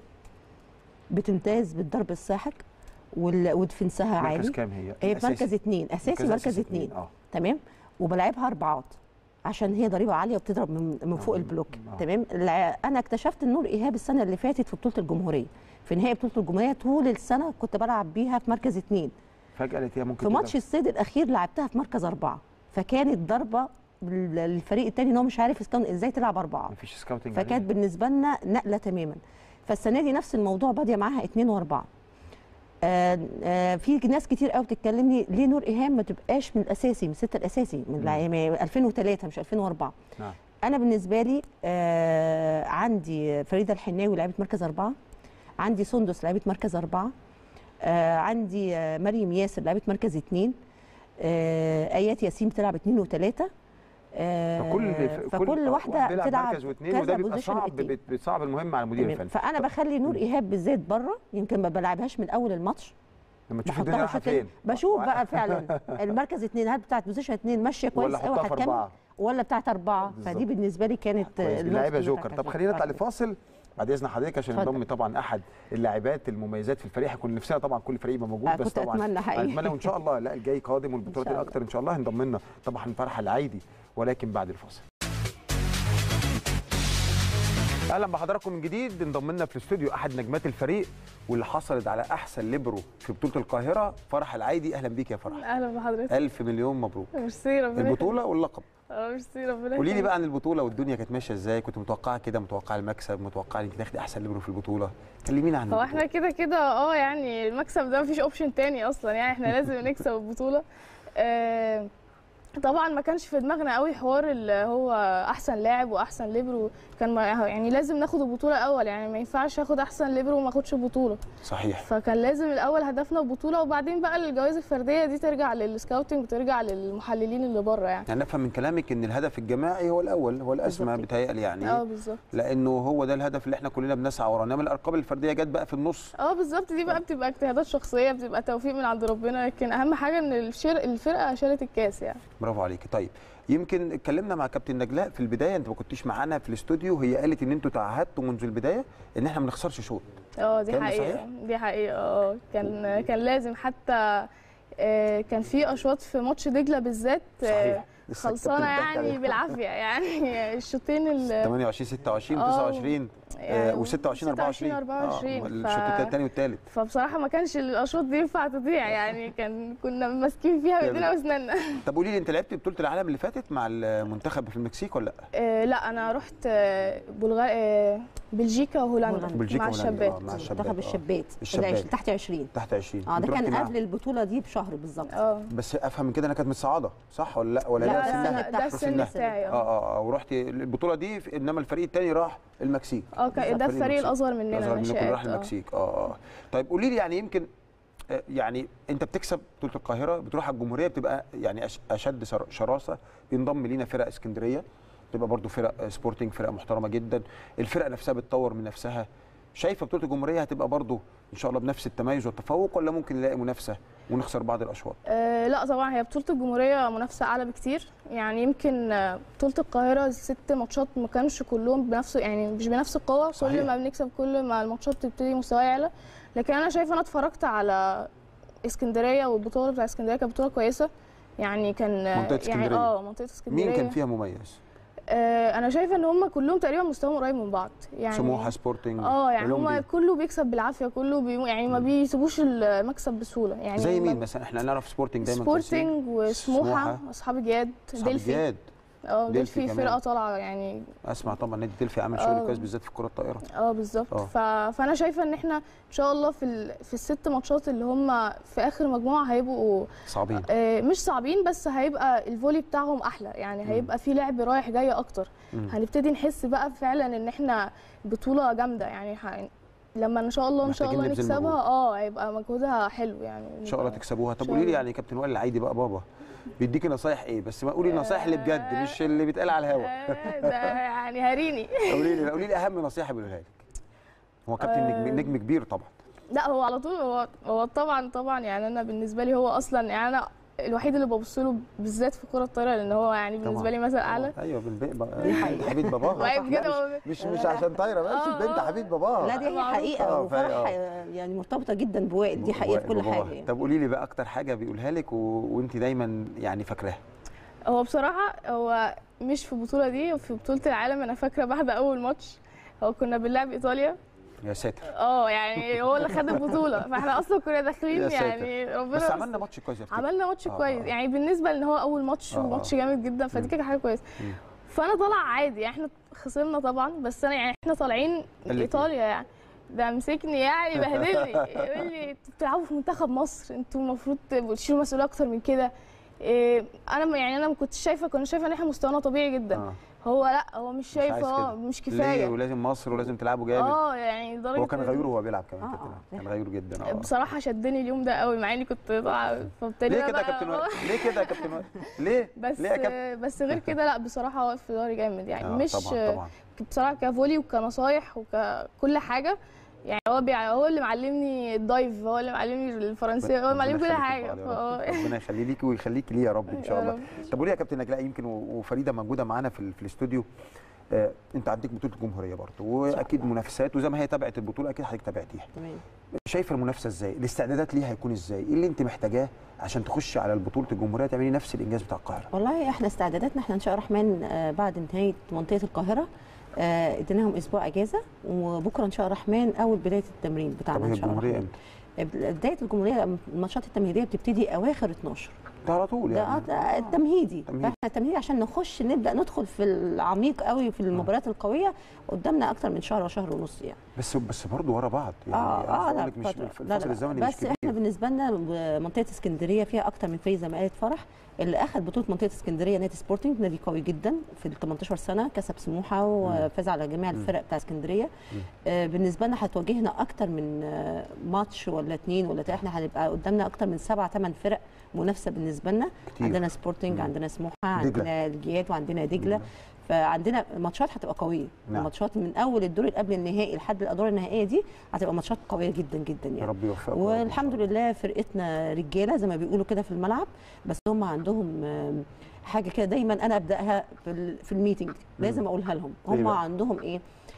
بتمتاز بالضرب الساحق وال- ودفنسها مركز عالي كام هي؟ هي في الأساسي. مركز اثنين اساسي مركزها مركز أساسي اثنين اه تمام وبلعبها اربعات عشان هي ضريبه عاليه وبتضرب من, من فوق آه. البلوك آه. تمام الع- انا اكتشفت النور ايهاب السنه اللي فاتت في بطوله الجمهوريه في نهائي بطوله الجمهوريه طول السنه كنت بلعب بيها في مركز اثنين فجاه لقيتيها ممكن في تقدر- ماتش الصيد الاخير لعبتها في مركز اربعه فكانت ضربه لل- للفريق الثاني ان هو مش عارف كان ازاي تلعب اربعه مفيش سكاوتنج فكانت عليها. بالنسبه لنا نقله تماما فالسنه دي نفس الموضوع باديه معاها اثنين واربعه آه آه في ناس كتير قوي بتتكلمني ليه نور ايهام ما تبقاش من الاساسي من السته الاساسي من مم. الع- 2003 مش 2004 نعم انا بالنسبه لي آه عندي فريده الحناوي لعيبه مركز اربعه عندي سندس لعيبه مركز اربعه آه عندي آه مريم ياسر لعيبه مركز اثنين آه ايات ياسين بتلعب اثنين وثلاثه آه فكل فكل واحده بيلعب بتلعب مركز واثنين كذا وده بيبقى بوزيشن صعب اتنين. بت- بتصعب المهم على المدير تمام. الفني فانا بخلي نور ايهاب بالذات بره يمكن ما بلعبهاش من اول الماتش لما تشوف بحطها الدنيا رايحه شوط تاني. فين بشوف بقى فعلا المركز اثنين هل بتاعت بوزيشن اثنين ماشيه كويس ولا قوي حطها في هتكمل اربعه ولا بتاعت اربعه بالظبط. فدي بالنسبه لي كانت كويس النقطة اللعيبه اللي جوكر بتاعت طب خلينا نطلع الجوكر. لفاصل بعد اذن حضرتك عشان اتفضل. ينضم طبعا احد اللاعبات المميزات في الفريق كنا نفسنا طبعا كل فريق يبقى موجود آه، بس كنت طبعا أتمنى حقيقي. اتمنى وان شاء الله لا الجاي قادم والبطولات إن شاء الله. الاكتر ان شاء الله هنضم لنا طبعا فرحه العيدي ولكن بعد الفاصل اهلا بحضراتكم من جديد انضم لنا في الاستوديو احد نجمات الفريق واللي حصلت على احسن ليبرو في بطوله القاهره فرح العايدي اهلا بيك يا فرح اهلا بحضرتك الف مليون مبروك ميرسي ربنا البطوله واللقب يخليك. اه ميرسي ربنا قولي لي يخليك. بقى عن البطوله والدنيا كانت ماشيه ازاي كنت متوقعه كده متوقعه المكسب متوقعه انك تاخدي احسن ليبرو في البطوله كلمينا عن هو البطولة. احنا كده كده اه يعني المكسب ده مفيش اوبشن تاني اصلا يعني احنا لازم نكسب البطوله آه، طبعا ما كانش في دماغنا قوي حوار اللي هو احسن لاعب واحسن ليبرو كان ما يعني لازم ناخد البطوله الاول يعني ما ينفعش اخد احسن ليبرو وما اخدش البطوله صحيح فكان لازم الاول هدفنا البطوله وبعدين بقى الجوائز الفرديه دي ترجع للسكاوتنج وترجع للمحللين اللي بره يعني يعني نفهم من كلامك ان الهدف الجماعي هو الاول هو الاسمى بالظبط. بيتهيألي يعني اه بالظبط لانه هو ده الهدف اللي احنا كلنا بنسعى وراه انما الارقام الفرديه جت بقى في النص اه بالظبط دي بقى بتبقى اجتهادات شخصيه بتبقى توفيق من عند ربنا لكن اهم حاجه ان الشر... الفرقه شالت الكاس يعني برافو عليكي طيب يمكن اتكلمنا مع كابتن نجلاء في البدايه انت ما كنتش معانا في الاستوديو هي قالت ان انتوا تعهدتوا منذ البدايه ان احنا ما نخسرش شوط اه دي كلام حقيقه صحيح؟ دي حقيقه اه كان كان لازم حتى آه، كان في اشواط في ماتش دجله بالذات آه، صحيح لسه خلصانه الكابتن بتاعك يعني عليها. بالعافيه يعني الشوطين ال 28 26 آه، 29 يعني و26 24 24 الشوط ف- الثاني والثالث فبصراحه ما كانش الاشواط دي ينفع تضيع يعني كان كنا ماسكين فيها جامد. بايدينا واسناننا طب قولي لي انت لعبت بطوله العالم اللي فاتت مع المنتخب في المكسيك ولا لا؟ آه، لا انا رحت آه، بلغار آه، بلجيكا وهولندا هولندا. بلجيكا مع وهولندا، الشباب آه، مع الشباب منتخب آه. الشابات الشابات. العش- تحت 20 تحت 20 اه أنت ده رحتي كان مع- قبل البطوله دي بشهر بالظبط اه بس افهم من كده انها كانت متصاعده صح ولا لا ولا لا ده لا, سنها؟ لا ده تحت السن سنها. بتاعي اه اه اه اه ورحتي البطوله دي في- انما الفريق الثاني راح المكسيك اه كان- ده الفريق المكسيك. الاصغر مننا اصغر منكم ناشئات راح اه المكسيك اه اه طيب قولي لي يعني يمكن آه، يعني انت بتكسب بطوله القاهره بتروح على الجمهوريه بتبقى يعني أش- اشد سر- شراسه بينضم لينا فرق اسكندريه بتبقى برضو فرق آه، سبورتنج فرقه محترمه جدا الفرقه نفسها بتطور من نفسها شايفه بطوله الجمهوريه هتبقى برضو ان شاء الله بنفس التميز والتفوق ولا ممكن نلاقي منافسه ونخسر بعض الاشواط آه، لا طبعا هي بطولة الجمهورية منافسة أعلى بكتير يعني يمكن آه، بطولة القاهرة الست ماتشات ما كانش كلهم بنفس يعني مش بنفس القوة صحيح. كل ما بنكسب كل ما الماتشات بتبتدي مستواها يعلى لكن أنا شايفة أنا اتفرجت على اسكندرية والبطولة بتاع اسكندرية كانت بطولة كويسة يعني كان آه، منطقة يعني اسكندرية. اه منطقة اسكندرية مين كان فيها مميز آه أنا شايفة إن هم كلهم تقريبا مستواهم قريب من بعض يعني سموحه سبورتنج اه يعني أولمبي. هم كله بيكسب بالعافية كله بي يعني ما بيسيبوش المكسب بسهولة يعني زي هم- مين مثلا احنا نعرف سبورتنج دايما كويسين. سبورتنج وسموحه سموحة. اصحاب جياد أصحاب ديلفي جاد اه ديلفي ديلفي كمان. فرقه طالعه يعني اسمع طبعا نادي دلفي عامل آه. شغل كويس بالذات في كره الطائره اه بالظبط آه. ف... فانا شايفه ان احنا ان شاء الله في ال... في الست ماتشات اللي هم في اخر مجموعه هيبقوا صعبين آه مش صعبين بس هيبقى الفولي بتاعهم احلى يعني هيبقى في لعب رايح جاي اكتر مم. هنبتدي نحس بقى فعلا ان احنا بطوله جامده يعني ح... لما ان شاء الله ان شاء محتاجين الله نبذل نكسبها مجهود. اه هيبقى مجهودها حلو يعني ان شاء الله تكسبوها طب إن شاء قولي لي الله. يعني كابتن وائل العيدي بقى بابا بيديكي نصايح ايه بس ما قولي النصايح اللي بجد مش اللي بيتقال على الهوا آه، ده يعني هاريني قولي لي قولي لي اهم نصيحه بيقولها لك هو كابتن آه. نجم, نجم كبير طبعا لا هو على طول هو هو طبعا طبعا يعني انا بالنسبه لي هو اصلا يعني انا الوحيد اللي ببص له بالذات في كره الطايره لان هو يعني بالنسبه طبعاً. لي مثل اعلى ايوه بالبيت دي حقيقة. حبيب باباها وعيب لا، كده مش- هو- مش مش عشان طايره بس آه، البنت آه. حبيب باباها لا دي هي معروف. حقيقه آه، وفرح فهي- آه. آه، يعني مرتبطه جدا بوائل دي حقيقه في كل باباها. حاجه يعني. طب قولي لي بقى اكتر حاجه بيقولها لك و... وانت دايما يعني فاكراها هو بصراحه هو مش في البطوله دي في بطوله العالم انا فاكره بعد اول ماتش هو كنا بنلعب ايطاليا يا ساتر اه يعني هو اللي خد البطوله فاحنا اصلا كنا يا داخلين ساتر. يعني ربنا بس يستر. عملنا ماتش كويس يا فتحي. عملنا ماتش آه، كويس آه. يعني بالنسبه لان هو اول ماتش آه، آه. وماتش جامد جدا فدي مم. كانت حاجه كويسه مم. فانا طالعه عادي يعني احنا خسرنا طبعا بس انا يعني احنا طالعين قال لك ايطاليا يعني ده مسكني يعني بهدلني يقول لي انتوا بتلعبوا في منتخب مصر انتوا المفروض تشيلوا مسؤوليه اكتر من كده إيه انا ما- يعني انا ما كنتش شايفه كنت شايفه ان احنا مستوانا طبيعي جدا آه. هو لا هو مش شايف عايز اه كده. مش ليه كفايه ولازم مصر ولازم تلعبوا جامد اه يعني لدرجه هو كان إن- غيور وهو بيلعب كمان آه، كابتن آه. كان غيور جدا اه بصراحه شدني اليوم ده قوي مع اني كنت طالعه فابتدينا ليه كده يا بقى- كابتن وائل ليه كده يا كابتن وائل ليه بس ليه يا كابتن بس غير كده لا بصراحه واقف في ظهري جامد يعني آه، مش طبعا طبعا بصراحه كفولي وكنصايح وككل حاجه يعني هو بيع... هو اللي معلمني الدايف هو اللي معلمني الفرنسيه هو اللي معلمني كل ربنا حاجه يخليكم ف- لبعض يا رب. ربنا يخلي ليكي ويخليكي ليه يا رب ان شاء يا الله رب. طب قولي يا كابتن نجلاء يمكن و- وفريده موجوده معانا في, ال- في الاستوديو آه، انت عندك بطوله الجمهوريه برضه واكيد منافسات وزي ما هي تابعت البطوله اكيد حضرتك تابعتيها تمام شايفه المنافسه ازاي الاستعدادات ليها هيكون ازاي ايه اللي انت محتاجاه عشان تخشي على البطوله الجمهوريه تعملي نفس الانجاز بتاع القاهره والله احنا استعداداتنا احنا ان شاء الله الرحمن آه، بعد نهايه منطقه القاهره آه، اديناهم اسبوع اجازه وبكره ان شاء الرحمن اول بدايه التمرين طب بتاعنا هي ان شاء الله الجمهوريه الرحمن. امتى؟ بدايه الجمهوريه الماتشات التمهيديه بتبتدي اواخر 12 ده على طول ده يعني آه، ده التمهيدي تمهيدي. فاحنا التمهيدي عشان نخش نبدا ندخل في العميق قوي في المباريات القويه قدامنا اكتر من شهر وشهر ونص يعني بس بس برضه ورا بعض يعني اه أنا اه بقول لا لك مش فترة. في لا الفصل لا الزمني بس مش كبير احنا بالنسبه لنا منطقه اسكندريه فيها اكتر من فريق زي ما قالت فرح اللي اخذ بطوله منطقه اسكندريه نادي سبورتنج نادي قوي جدا في ال 18 سنه كسب سموحه وفاز على جميع الفرق بتاع اسكندريه آه بالنسبه لنا هتواجهنا اكتر من آه ماتش ولا اثنين ولا تلاتة. احنا هنبقى قدامنا اكتر من سبع ثمان فرق منافسه بالنسبه لنا كتير. عندنا سبورتنج عندنا سموحه دجلة. عندنا الجياد وعندنا دجله فعندنا ماتشات هتبقى قويه نعم. ماتشات من اول الدور اللي قبل النهائي لحد الادوار النهائيه دي هتبقى ماتشات قويه جدا جدا يا يعني رب يوفقك والحمد لله فرقتنا رجاله زي ما بيقولوا كده في الملعب بس هم عندهم آم، حاجه كده دايما انا ابداها في, ال- في الميتنج لازم اقولها لهم إيه هم بقى؟ عندهم ايه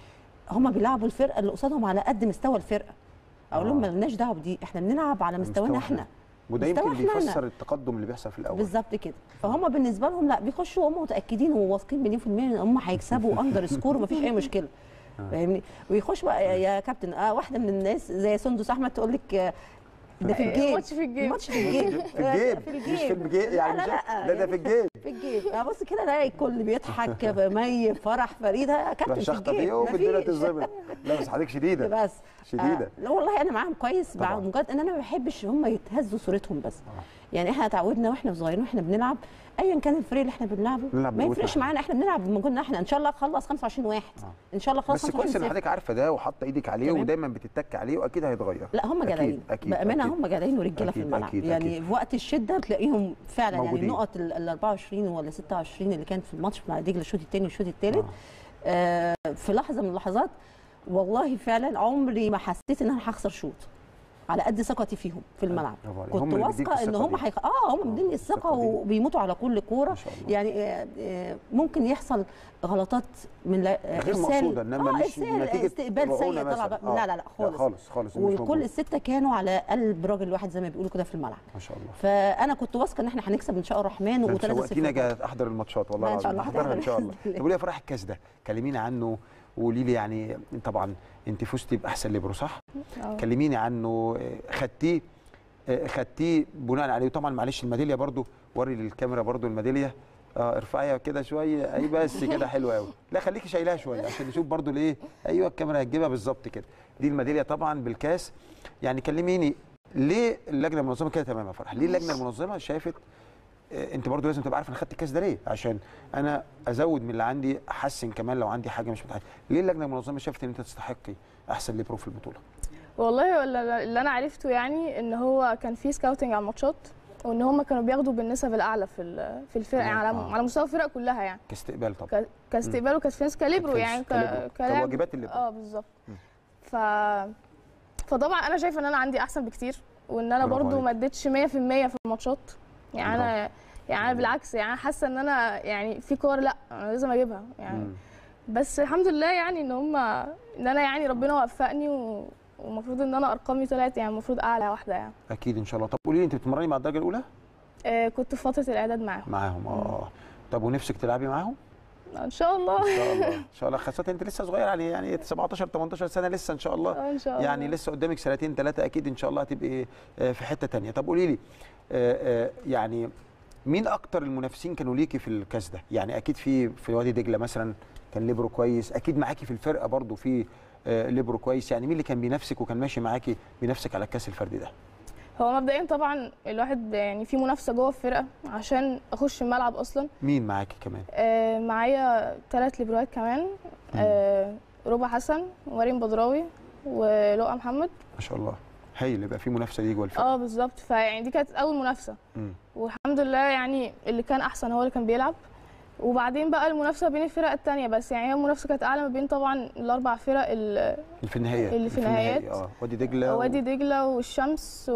هم بيلعبوا الفرقه اللي قصادهم على قد مستوى الفرقه اقول لهم آه. مالناش دعوه بدي احنا بنلعب على مستوانا مستوى احنا وده مستوى يمكن إحنا بيفسر التقدم اللي بيحصل في الاول بالظبط كده فهم بالنسبه لهم لا بيخشوا هم متاكدين وواثقين مليون في الميه ان هم هيكسبوا اندر سكور ومفيش اي مشكله فاهمني ويخش بقى يا- يا كابتن اه واحده من الناس زي سندس احمد تقول لك آه، ده في إيه، الجيم الماتش في الجيم. الماتش في الجيم في الجيب في مش في الجيم الجيب يعني لا مش لا لا ده في الجيب في الجيم آه، بص كده الاقي الكل بيضحك مي فرح فريده يا كابتن تروح في شخطه الجيم فيه والدنيا مفيش. تتظبط لا بس حضرتك شديده بس شديده آه لا والله انا معاهم كويس مع طبعاً. مجرد ان انا ما بحبش هم يتهزوا صورتهم بس يعني احنا اتعودنا واحنا صغيرين واحنا بنلعب ايا كان الفريق اللي احنا بنلعبه نلعب ما بقوتنا يفرقش إحنا. معانا احنا بنلعب بمجهودنا احنا ان شاء الله خلص 25 واحد ان شاء الله خلص بس كويس ان 25 حضرتك عارفه ده وحاطه ايدك عليه تمام. ودايما بتتك عليه واكيد هيتغير لا هم أكيد، جدعين أكيد، بامانه أكيد. هم جدعين ورجاله في أكيد، الملعب أكيد، يعني أكيد. في وقت الشده تلاقيهم فعلا موجودين. يعني النقط ال ال 24 ولا 26 اللي كانت في الماتش مع دجله الشوط الثاني والشوط الثالث آه في لحظه من اللحظات والله فعلا عمري ما حسيت ان انا هخسر شوط على قد ثقتي فيهم في الملعب برافو عليك. كنت هم اللي بيديك واثقه ان الثقة هم دي. هيخ... اه هم مديني الثقة الثقه دي. وبيموتوا على كل كوره ما شاء الله. يعني آه، آه، ممكن يحصل غلطات من لا آه، غير إرسال- مقصوده انما آه، مش إرسال، نتيجه استقبال رعونة سيء طلع مثلاً. بقى- آه. لا لا لا خالص خالص خالص مش وكل موجود. السته كانوا على قلب راجل واحد زي ما بيقولوا كده في الملعب ما شاء الله فانا كنت واثقه ان احنا هنكسب ان شاء الله الرحمن ده انت و3 شوقتينا جاي احضر الماتشات والله لا، إن شاء العظيم الله احضرها ان شاء الله هتحضر. طب قولي يا فرح الكاس ده كلميني عنه وقولي لي يعني طبعا انت فزتي باحسن ليبرو صح؟ آه. كلميني عنه آه، خدتيه آه، خدتيه بناء عليه وطبعا معلش الميداليه برضو وري للكاميرا برضو الميداليه اه ارفعيها كده شويه اي بس كده حلوه قوي لا خليكي شايلها شويه عشان نشوف برضو الايه ايوه الكاميرا هتجيبها بالظبط كده دي الميداليه طبعا بالكاس يعني كلميني ليه اللجنه المنظمه كده تمام يا فرح ليه اللجنه المنظمه شافت آه، انت برضو لازم تبقى عارف انا خدت الكاس ده ليه عشان انا ازود من اللي عندي احسن كمان لو عندي حاجه مش متحسن ليه اللجنه المنظمه شافت ان انت تستحقي احسن ليبرو في البطوله والله ولا- اللي انا عرفته يعني ان هو كان في سكاوتنج على الماتشات وان هم كانوا بياخدوا بالنسب الاعلى في ال- في الفرق تمام، يعني على آه. على مستوى الفرق كلها يعني كاستقبال طبعا ك- كاستقبال وكدفنس كاليبرو كدفنس، يعني ك- كاليبرو، كلاعب كواجبات الليبرو. اه بالظبط مم. ف فطبعا انا شايفه ان انا عندي احسن بكتير وان انا برافو برضو عليك. ما اديتش 100% في الماتشات يعني انا يعني انا بالعكس يعني أنا حاسه ان انا يعني في كور لا انا لازم اجيبها يعني مم. بس الحمد لله يعني ان هم ان انا يعني ربنا وفقني و... ومفروض ان انا ارقامي طلعت يعني المفروض اعلى واحده يعني اكيد ان شاء الله طب قولي لي انت بتتمرني مع الدرجه الاولى آه كنت في فتره الاعداد معاهم معاهم اه طب ونفسك تلعبي معاهم ان شاء الله ان شاء الله ان شاء الله خاصه انت لسه صغير يعني يعني 17 18 سنه لسه ان شاء الله آه، ان شاء الله يعني لسه قدامك سنتين ثلاثه اكيد ان شاء الله هتبقي آه، في حته تانية طب قولي لي آه، آه، يعني مين اكتر المنافسين كانوا ليكي في الكاس ده يعني اكيد في في وادي دجله مثلا كان ليبرو كويس اكيد معاكي في الفرقه برضو في آه، ليبرو كويس يعني مين اللي كان بينافسك وكان ماشي معاكي بينافسك على الكاس الفردي ده هو مبدئيا طبعا الواحد يعني في منافسه جوه الفرقه عشان اخش الملعب اصلا مين معاكي كمان آه معايا ثلاث ليبروات كمان آه ربع حسن ومريم بدراوي ولؤى محمد ما شاء الله هايل يبقى في منافسه دي جوه الفرقه اه بالظبط فيعني دي كانت اول منافسه مم. والحمد لله يعني اللي كان احسن هو اللي كان بيلعب وبعدين بقى المنافسه بين الفرق التانية بس يعني هي المنافسه كانت اعلى ما بين طبعا الاربع فرق ال- اللي في النهايات اللي في النهايات. اه وادي دجله و- وادي دجله والشمس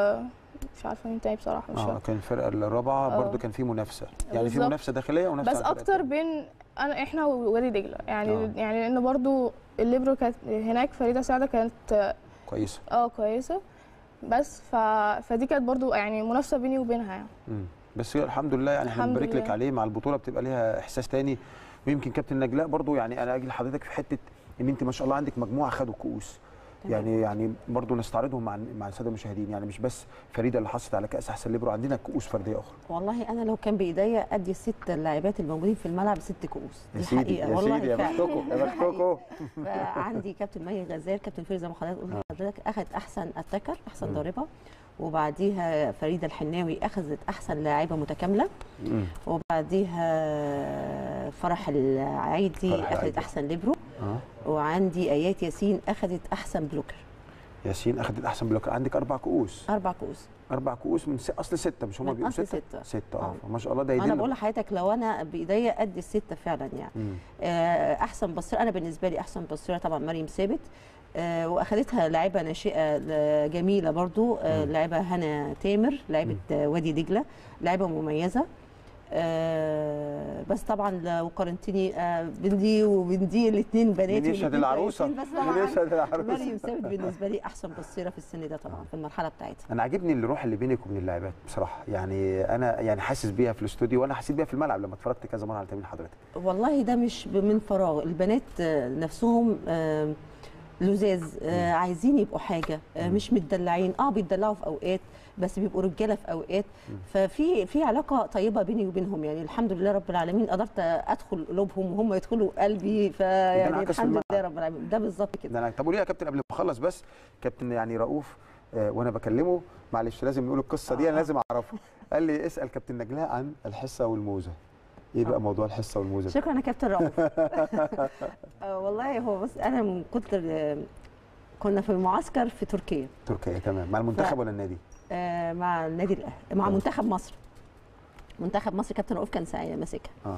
ومش عارفه مين تاني بصراحه مش اه فاكره كان الفرقه الرابعه آه. برضو كان في منافسه يعني في بالظبط. منافسه داخليه ومنافسه بس على الفرق اكتر التانية. بين انا احنا ووادي دجله يعني آه. يعني لان برضو الليبرو كانت هناك فريده سعده كانت كويسه اه كويسه بس ف... فدي كانت برضو يعني منافسه بيني وبينها يعني مم. بس هي الحمد لله يعني احنا الحمد بنبارك لك لله. عليه مع البطوله بتبقى ليها احساس تاني ويمكن كابتن نجلاء برضو يعني انا اجي لحضرتك في حته ان انت ما شاء الله عندك مجموعه خدوا كؤوس تمام. يعني يعني برضو نستعرضهم مع مع الساده المشاهدين يعني مش بس فريده اللي حصلت على كاس احسن ليبرو عندنا كؤوس فرديه اخرى والله انا لو كان بايديا ادي الست اللاعبات الموجودين في الملعب ست كؤوس يا دي سيدي حقيقه يا والله سيدي يا فعلا. بختكم يا دي بختكم فعندي كابتن مي غزال كابتن فيروز زي ما حضرتك قلت لحضرتك اخذت احسن اتاكر احسن مم. ضاربه وبعديها فريده الحناوي اخذت احسن لاعبه متكامله مم. وبعديها فرح العيدي فرح اخذت العيدي. احسن ليبرو اه وعندي ايات ياسين اخذت احسن بلوكر ياسين اخذت احسن بلوك عندك اربع كؤوس اربع كؤوس اربع كؤوس من س... اصل سته مش هم من بيبقوا أصل سته ستة. سته اه آه. ما شاء الله ده انا يدل بقول لحضرتك لو انا بايديا ادي السته فعلا يعني مم. آه، احسن بصيره انا بالنسبه لي احسن بصيره طبعا مريم ثابت آه، واخدتها لاعبه ناشئه ل- جميله برضو آه، مم. لاعبه هنا تامر لاعبه آه، وادي دجله لاعبه مميزه آه، بس طبعا لو قارنتني آه، بين دي وبين دي الاثنين بناتي مين يشهد والاتنين العروسه كويسين، بس مين طبعا يشهد العروسه مريم ثابت بالنسبه لي احسن بصيره في السن ده طبعا في المرحله بتاعتها انا عاجبني الروح اللي بينك وبين اللاعبات بصراحه يعني انا يعني حاسس بيها في الاستوديو وانا حسيت بيها في الملعب لما اتفرجت كذا مره على تمرين حضرتك والله ده مش ب- من فراغ البنات آه، نفسهم آه، لزاز آه، عايزين يبقوا حاجه آه، مم. مش متدلعين اه بيتدلعوا في اوقات بس بيبقوا رجاله في اوقات ففي في علاقه طيبه بيني وبينهم يعني الحمد لله رب العالمين قدرت ادخل قلوبهم وهم يدخلوا قلبي فيعني انعكس في الحمد الملعب. لله رب العالمين ده بالظبط كده ده انا طب قولي لي يا كابتن قبل ما اخلص بس كابتن يعني رؤوف آه وانا بكلمه معلش لازم نقول القصه دي انا آه. لازم اعرفها قال لي اسال كابتن نجلاء عن الحصه والموزه ايه بقى آه. موضوع الحصه والموزه شكرا يا كابتن رؤوف آه، والله هو بس انا من كتر آه، كنا في معسكر في تركيا تركيا تمام مع المنتخب ف- ولا النادي آه، مع النادي الاهلي مع آه. منتخب مصر منتخب مصر كابتن رؤوف كان ساعة ماسكها اه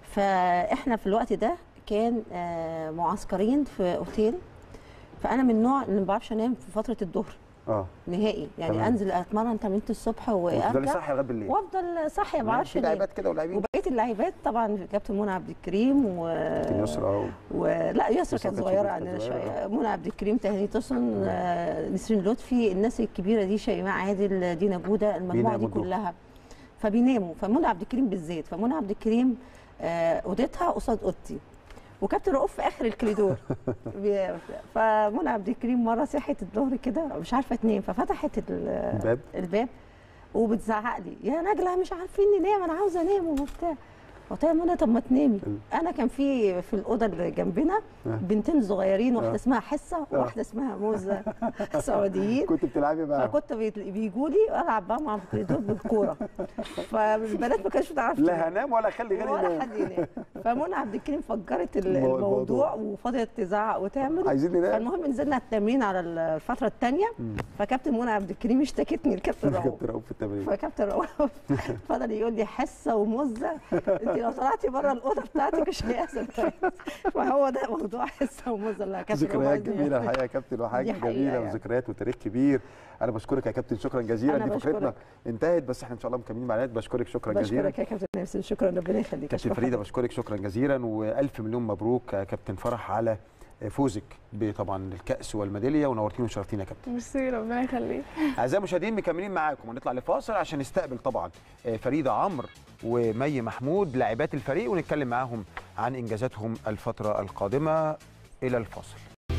فاحنا في الوقت ده كان آه، معسكرين في اوتيل فانا من النوع اللي ما بعرفش انام في فتره الظهر اه نهائي يعني تمام. انزل اتمرن تمرينه الصبح وتفضلي وارجع صاحيه لغايه بالليل وافضل صاحيه ما بعرفش في انام لعيبات كده ولاعبين وبقيه اللاعبات طبعا كابتن منى عبد الكريم و... كابتن يسرا و- ولا يسرا يسرا كانت كانت صغيره كانت عننا صغيرة، شويه منى عبد الكريم تهاني توسن آه، نسرين لطفي الناس الكبيره دي شيماء عادل دينا جوده المجموعه دي بيناموا الظهر. كلها فبيناموا فمنى عبد الكريم بالذات فمنى عبد الكريم آه، اوضتها قصاد اوضتي وكابتن رؤوف في اخر الكريدور بي- فمنى عبد الكريم مره صحت الظهر كده مش عارفه تنام ففتحت ال- الباب الباب وبتزعق لي يا نجله مش عارفين ننام انا عاوزه انام وبتاع قلت لها منى طب ما تنامي انا كان في في الاوضه اللي جنبنا آه. بنتين صغيرين واحده آه. اسمها حصه وواحده اسمها موزه سعوديين كنت بتلعبي بقى فكنت بيجوا لي العب بقى مع الكوريدور بالكوره فالبنات ما كانتش بتعرف تنام. لا هنام ولا اخلي غيري ولا ينام حد ينام فمنى عبد الكريم فجرت ال- المو- الموضوع الموضوع. وفضلت تزعق وتعمل عايزين ننام فالمهم نزلنا التمرين على الفتره الثانيه مم. فكابتن منى عبد الكريم اشتكتني لكابتن رؤوف كابتن رؤوف في التمرين فكابتن رؤوف فضل يقول لي حصه ومزه انت لو طلعتي بره الاوضه بتاعتك مش هيحصل كويس فهو ده موضوع حصه ومزه اللي كابتن رؤوف ذكريات عايز جميله الحقيقه يا كابتن وحاجه دي حقيقة جميله يعني. وذكريات وتاريخ كبير انا بشكرك يا كابتن شكرا جزيلا أنا دي فقرتنا بشكرك. انتهت بس احنا ان شاء الله مكملين معاك بشكرك شكرا جزيلا بشكرك يا كابتن نفسي شكرا ربنا يخليك كابتن أشكر فريده حضرتك. بشكرك شكرا جزيلا والف مليون مبروك يا كابتن فرح على فوزك بطبعا الكاس والميداليه ونورتينا وشرفتينا يا كابتن ميرسي ربنا يخليك اعزائي المشاهدين مكملين معاكم هنطلع لفاصل عشان نستقبل طبعا آه، فريده عمرو ومي محمود لاعبات الفريق ونتكلم معاهم عن انجازاتهم الفتره القادمه الى الفاصل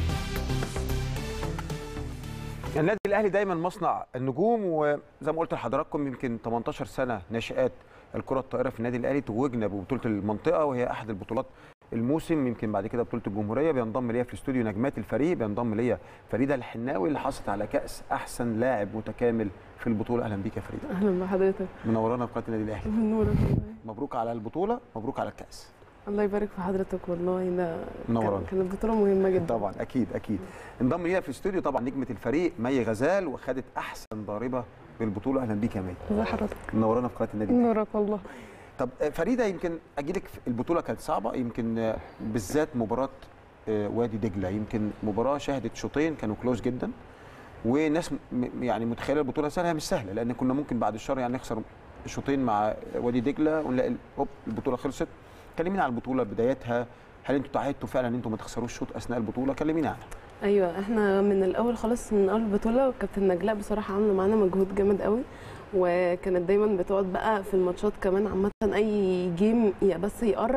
النادي الاهلي دايما مصنع النجوم وزي ما قلت لحضراتكم يمكن 18 سنه ناشئات الكره الطائره في النادي الاهلي توجنا ببطوله المنطقه وهي احد البطولات الموسم يمكن بعد كده بطوله الجمهوريه بينضم ليا في الاستوديو نجمات الفريق بينضم ليا فريده الحناوي اللي حصلت على كاس احسن لاعب متكامل في البطوله اهلا بيك يا فريده اهلا بحضرتك منورانا في قناه النادي الاهلي من نورك والله مبروك على البطوله مبروك على الكاس الله يبارك في حضرتك والله ده منورانا. كان- كانت بطوله مهمه جدا طبعا اكيد اكيد انضم لينا في الاستوديو طبعا نجمه الفريق مي غزال وخدت احسن ضاربه بالبطوله اهلا بيك يا مي ازي حضرتك منورانا في قناه النادي من الأهلي. نورك والله طب آه، فريده يمكن اجيلك في البطوله كانت صعبه يمكن آه، بالذات مباراه آه، وادي دجله يمكن مباراه شهدت شوطين كانوا كلوز جدا وناس م- يعني متخيله البطوله سهله هي مش سهله لان كنا ممكن بعد الشر يعني نخسر شوطين مع وادي دجله ونلاقي ال- هوب البطوله خلصت كلمينا على البطوله بدايتها هل انتوا تعهدتوا فعلا ان انتوا ما تخسروش شوط اثناء البطوله كلمينا عنها ايوه احنا من الاول خالص من اول البطوله كابتن نجلاء بصراحه عامله معانا مجهود جامد قوي وكانت دايما بتقعد بقى في الماتشات كمان عامه اي جيم يا بس يقرب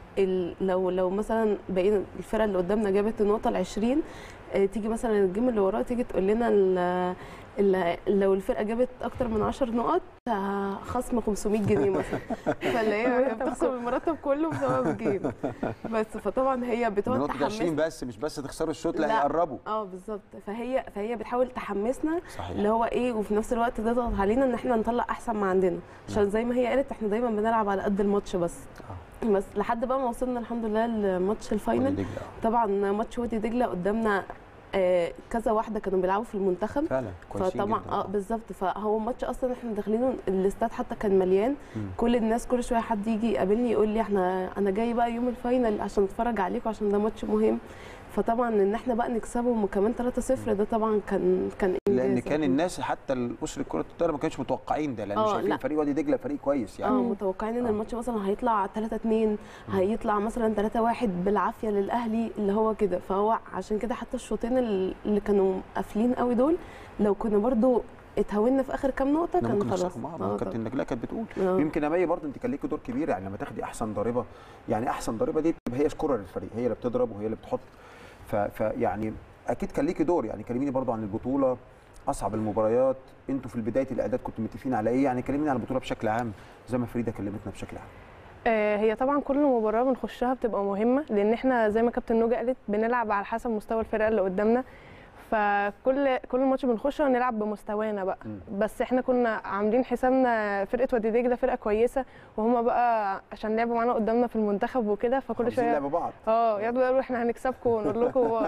ال- لو لو مثلا بقينا الفرقه اللي قدامنا جابت النقطه ال 20 آه، تيجي مثلا الجيم اللي وراه تيجي تقول لنا ال- ال- لو الفرقه جابت اكتر من 10 نقط آه، خصم 500 جنيه مثلا فاللي هي هي بتخصم المرتب كله بسبب الجيم بس فطبعا هي بتقعد نقطة 20 تحمسنا بس مش بس تخسروا الشوط لا لا. يقربوا اه بالظبط فهي فهي بتحاول تحمسنا صحيح اللي هو ايه وفي نفس الوقت تضغط علينا ان احنا نطلع احسن ما عندنا عشان زي ما هي قالت احنا دايما بنلعب على قد الماتش بس بس لحد بقى ما وصلنا الحمد لله لماتش ودي الفاينل دجلة، آه. طبعا ماتش وادي دجله قدامنا آه، كذا واحده كانوا بيلعبوا في المنتخب فعلا كويسين فطبعا جدا اه بالظبط فهو ماتش اصلا احنا داخلينه الاستاد حتى كان مليان مم. كل الناس كل شويه حد يجي يقابلني يقول لي احنا انا جاي بقى يوم الفاينل عشان اتفرج عليكم عشان ده ماتش مهم فطبعا ان احنا بقى نكسبهم وكمان 3-0 ده طبعا كان كان لان إنجاز كان أكيد. الناس حتى الاسره كره الطايره ما كانش متوقعين ده لان آه، شايفين لا. فريق وادي دجله فريق كويس اه يعني متوقعين ان آه. الماتش مثلا هيطلع 3 2 هيطلع مثلا 3 1 بالعافيه للاهلي اللي هو كده فهو عشان كده حتى الشوطين ال- اللي كانوا قافلين قوي دول لو كنا برضو اتهاونا في اخر كام نقطه ده كان ممكن خلاص نخسرهم اه ما آه كابتن نجلاء كانت بتقول آه. ويمكن يا مي برضه انت كان ليكي دور كبير يعني لما تاخدي احسن ضاربه يعني احسن ضاربه دي بتبقى هي سكورر للفريق هي اللي بتضرب وهي اللي بتحط ف- فيعني اكيد كان ليكي دور يعني كلميني برضه عن البطوله اصعب المباريات انتوا في بدايه الاعداد كنتوا متفقين على ايه يعني كلميني عن البطوله بشكل عام زي ما فريده كلمتنا بشكل عام آه، هي طبعا كل مباراه بنخشها بتبقى مهمه لان احنا زي ما كابتن نوجا قالت بنلعب على حسب مستوى الفرقه اللي قدامنا فكل كل ماتش بنخشه نلعب بمستوانا بقى مم. بس احنا كنا عاملين حسابنا فرقه وادي دجله فرقه كويسه وهم بقى عشان لعبوا معانا قدامنا في المنتخب وكده فكل حافظين شويه لعب بعض اه يقعدوا يقولوا احنا هنكسبكم ونقول لكم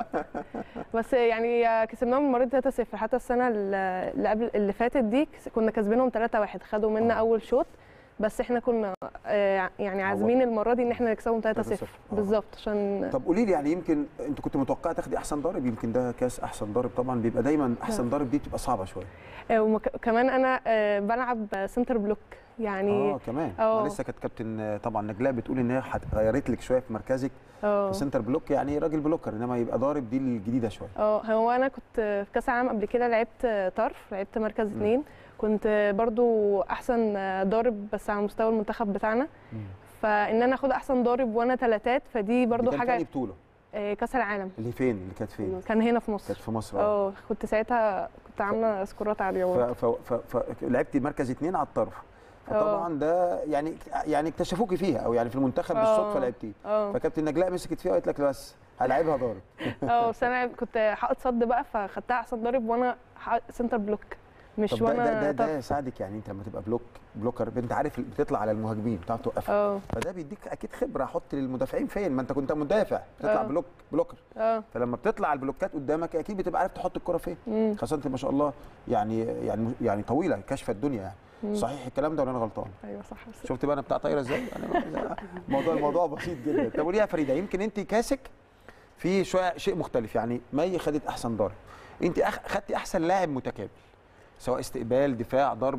بس يعني كسبناهم المره دي 3-0 حتى السنه اللي قبل اللي فاتت دي كس- كنا كسبانهم 3-1 خدوا منا آه. اول شوط بس احنا كنا آه، يعني عازمين المره دي ان احنا نكسبهم 3-0 3-0. آه. بالظبط عشان طب قولي لي يعني يمكن انت كنت متوقعه تاخدي احسن ضارب يمكن ده كاس احسن ضارب طبعا بيبقى دايما احسن ضارب دي بتبقى صعبه شويه آه، وكمان انا آه، بلعب سنتر بلوك يعني اه كمان آه. ما لسه كانت كابتن آه، طبعا نجلاء بتقول ان هي حت- غيرت لك شويه في مركزك اه في سنتر بلوك يعني راجل بلوكر انما يبقى ضارب دي الجديده شويه اه هو انا كنت في كاس العالم قبل كده لعبت طرف لعبت مركز اثنين كنت برضو احسن ضارب بس على مستوى المنتخب بتاعنا فان انا اخد احسن ضارب وانا ثلاثات فدي برضو دي كانت تاني حاجه بطوله آه، كاس العالم اللي فين اللي كانت فين كان هنا في مصر كانت في مصر اه اه كنت ساعتها كنت عامله سكورات عاليه برضو. ف- ف- ف- ف- لعبتي مركز اثنين على الطرف فطبعا ده يعني يعني اكتشفوكي فيها او يعني في المنتخب آه. بالصدفه لعبتيه اه فكابتن نجلاء مسكت فيها وقالت لك بس هلعبها ضارب اه بس انا كنت حائط صد بقى فخدتها احسن ضارب وانا حائط سنتر بلوك مش طب ده وانا ده, ده, ده طرف. يساعدك يعني انت لما تبقى بلوك بلوكر انت عارف بتطلع على المهاجمين بتعرف توقفها اه فده بيديك اكيد خبره حط للمدافعين فين ما انت كنت مدافع بتطلع آه. بلوك بلوكر اه فلما بتطلع البلوكات قدامك اكيد بتبقى عارف تحط الكره فين مم. خاصه انت ما شاء الله يعني يعني يعني طويله كاشفه الدنيا يعني مم. صحيح الكلام ده ولا انا غلطان ايوه صح بس شفت بقى انا بتاع طايره ازاي انا الموضوع الموضوع بسيط جدا طب قولي يا فريده يمكن انت كاسك في شويه شيء مختلف يعني مي خدت احسن ضارب انت أخ... خدتي احسن لاعب متكامل سواء استقبال دفاع ضرب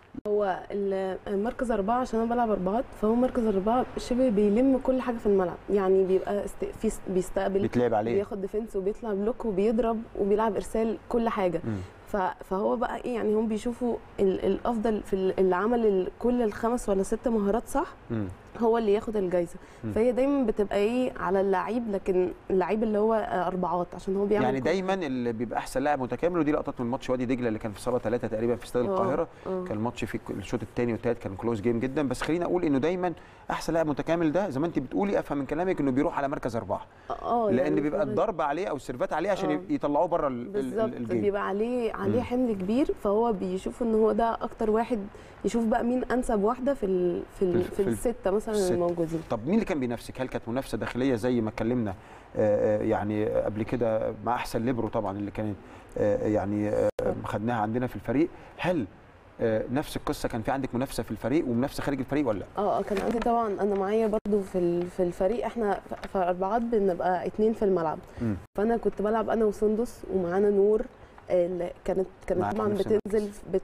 هو ال- مركز أربعة عشان أنا بلعب أربعات فهو مركز أربعة شبه بيلم كل حاجة في الملعب يعني بيبقى است... في بيستقبل بتلعب عليه بياخد ديفنس وبيطلع بلوك وبيضرب وبيلعب إرسال كل حاجة مم. ف... فهو بقى إيه يعني هم بيشوفوا ال... الأفضل في ال- اللي عمل ال... كل الخمس ولا ست مهارات صح مم. هو اللي ياخد الجايزة مم. فهي دايما بتبقى إيه على اللعيب لكن اللعيب اللي هو أربعات عشان هو بيعمل يعني كل- دايما اللي بيبقى احسن لاعب متكامل ودي لقطات من ماتش وادي دجله اللي كان في صاله ثلاثه تقريبا في استاد آه، القاهره آه. كان الماتش فيه الشوط الثاني والثالث كان كلوز جيم جدا بس خليني اقول انه دايما احسن لاعب متكامل ده زي ما انت بتقولي افهم من كلامك انه بيروح على مركز اربعه اه لان يعني بيبقى فعلاً. الضرب عليه او السيرفات عليه عشان آه. يطلعوه بره ال- ال- بالظبط الجيم بيبقى عليه عليه مم. حمل كبير فهو بيشوف ان هو ده اكتر واحد يشوف بقى مين انسب واحده في ال في, ال في- في, في- السته مثلا الستة. الموجودين طب مين اللي كان بينافسك؟ هل كانت منافسه داخليه زي ما اتكلمنا آه، آه، يعني قبل كده مع احسن ليبرو طبعا اللي كانت آه، يعني آه، خدناها عندنا في الفريق، هل آه، نفس القصه كان في عندك منافسه في الفريق ومنافسه خارج الفريق ولا لا؟ اه آه، كان عندي طبعا انا معايا برضو في ال- في الفريق احنا ف- في اربعات بنبقى اتنين في الملعب مم. فانا كنت بلعب انا وسندس ومعانا نور اللي كانت كانت معاكم طبعا نفس بتنزل بت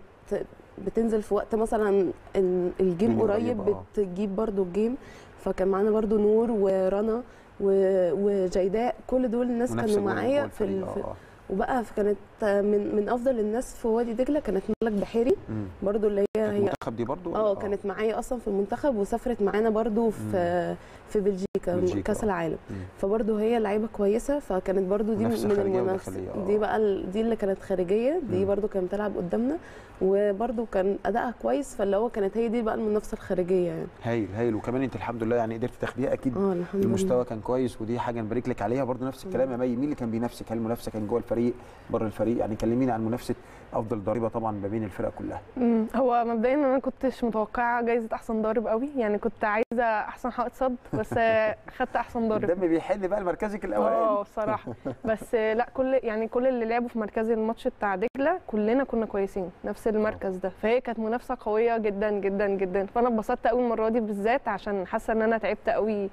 بتنزل في وقت مثلا ال- الجيم الجيم قريب قريب، آه. بتجيب برضو الجيم فكان معانا برضو نور ورنا و- وجيداء كل دول الناس ونفس كانوا جوه- معايا جوه في, الفريق، ال- في آه، آه. وبقى كانت من من افضل الناس في وادي دجله كانت ملك بحيري مم. برضو اللي هي هي كانت المنتخب دي برضو ولا؟ اه كانت معايا اصلا في المنتخب وسافرت معانا برضو في في بلجيكا, بلجيكا، كاس آه. العالم مم. فبرضو هي لعيبه كويسه فكانت برضو دي منافسة من خارجية المنافسه وداخلية، آه. دي بقى ال- دي اللي كانت خارجيه دي مم. برضو كانت بتلعب قدامنا وبرضو كان ادائها كويس فاللي هو كانت هي دي بقى المنافسه الخارجيه يعني هايل هايل وكمان انت الحمد لله يعني قدرت تاخديها اكيد اه الحمد لله المستوى كان كويس ودي حاجه نبارك لك عليها برضو نفس الكلام يا مي مين اللي كان بينافسك هل المنافسه كان جوه الفريق بره الفريق يعني كلميني عن منافسه افضل ضريبه طبعا ما بين الفرق كلها مم. هو مبدئيا انا كنتش متوقعه جايزه احسن ضارب قوي يعني كنت عايزه احسن حائط صد بس خدت احسن ضارب الدم بيحل بقى لمركزك الاولاني اه بصراحه بس لا كل يعني كل اللي لعبوا في مركزي الماتش بتاع دجله كلنا كنا كويسين نفس المركز ده فهي كانت منافسه قويه جدا جدا جدا فانا اتبسطت قوي المره دي بالذات عشان حاسه ان انا تعبت قوي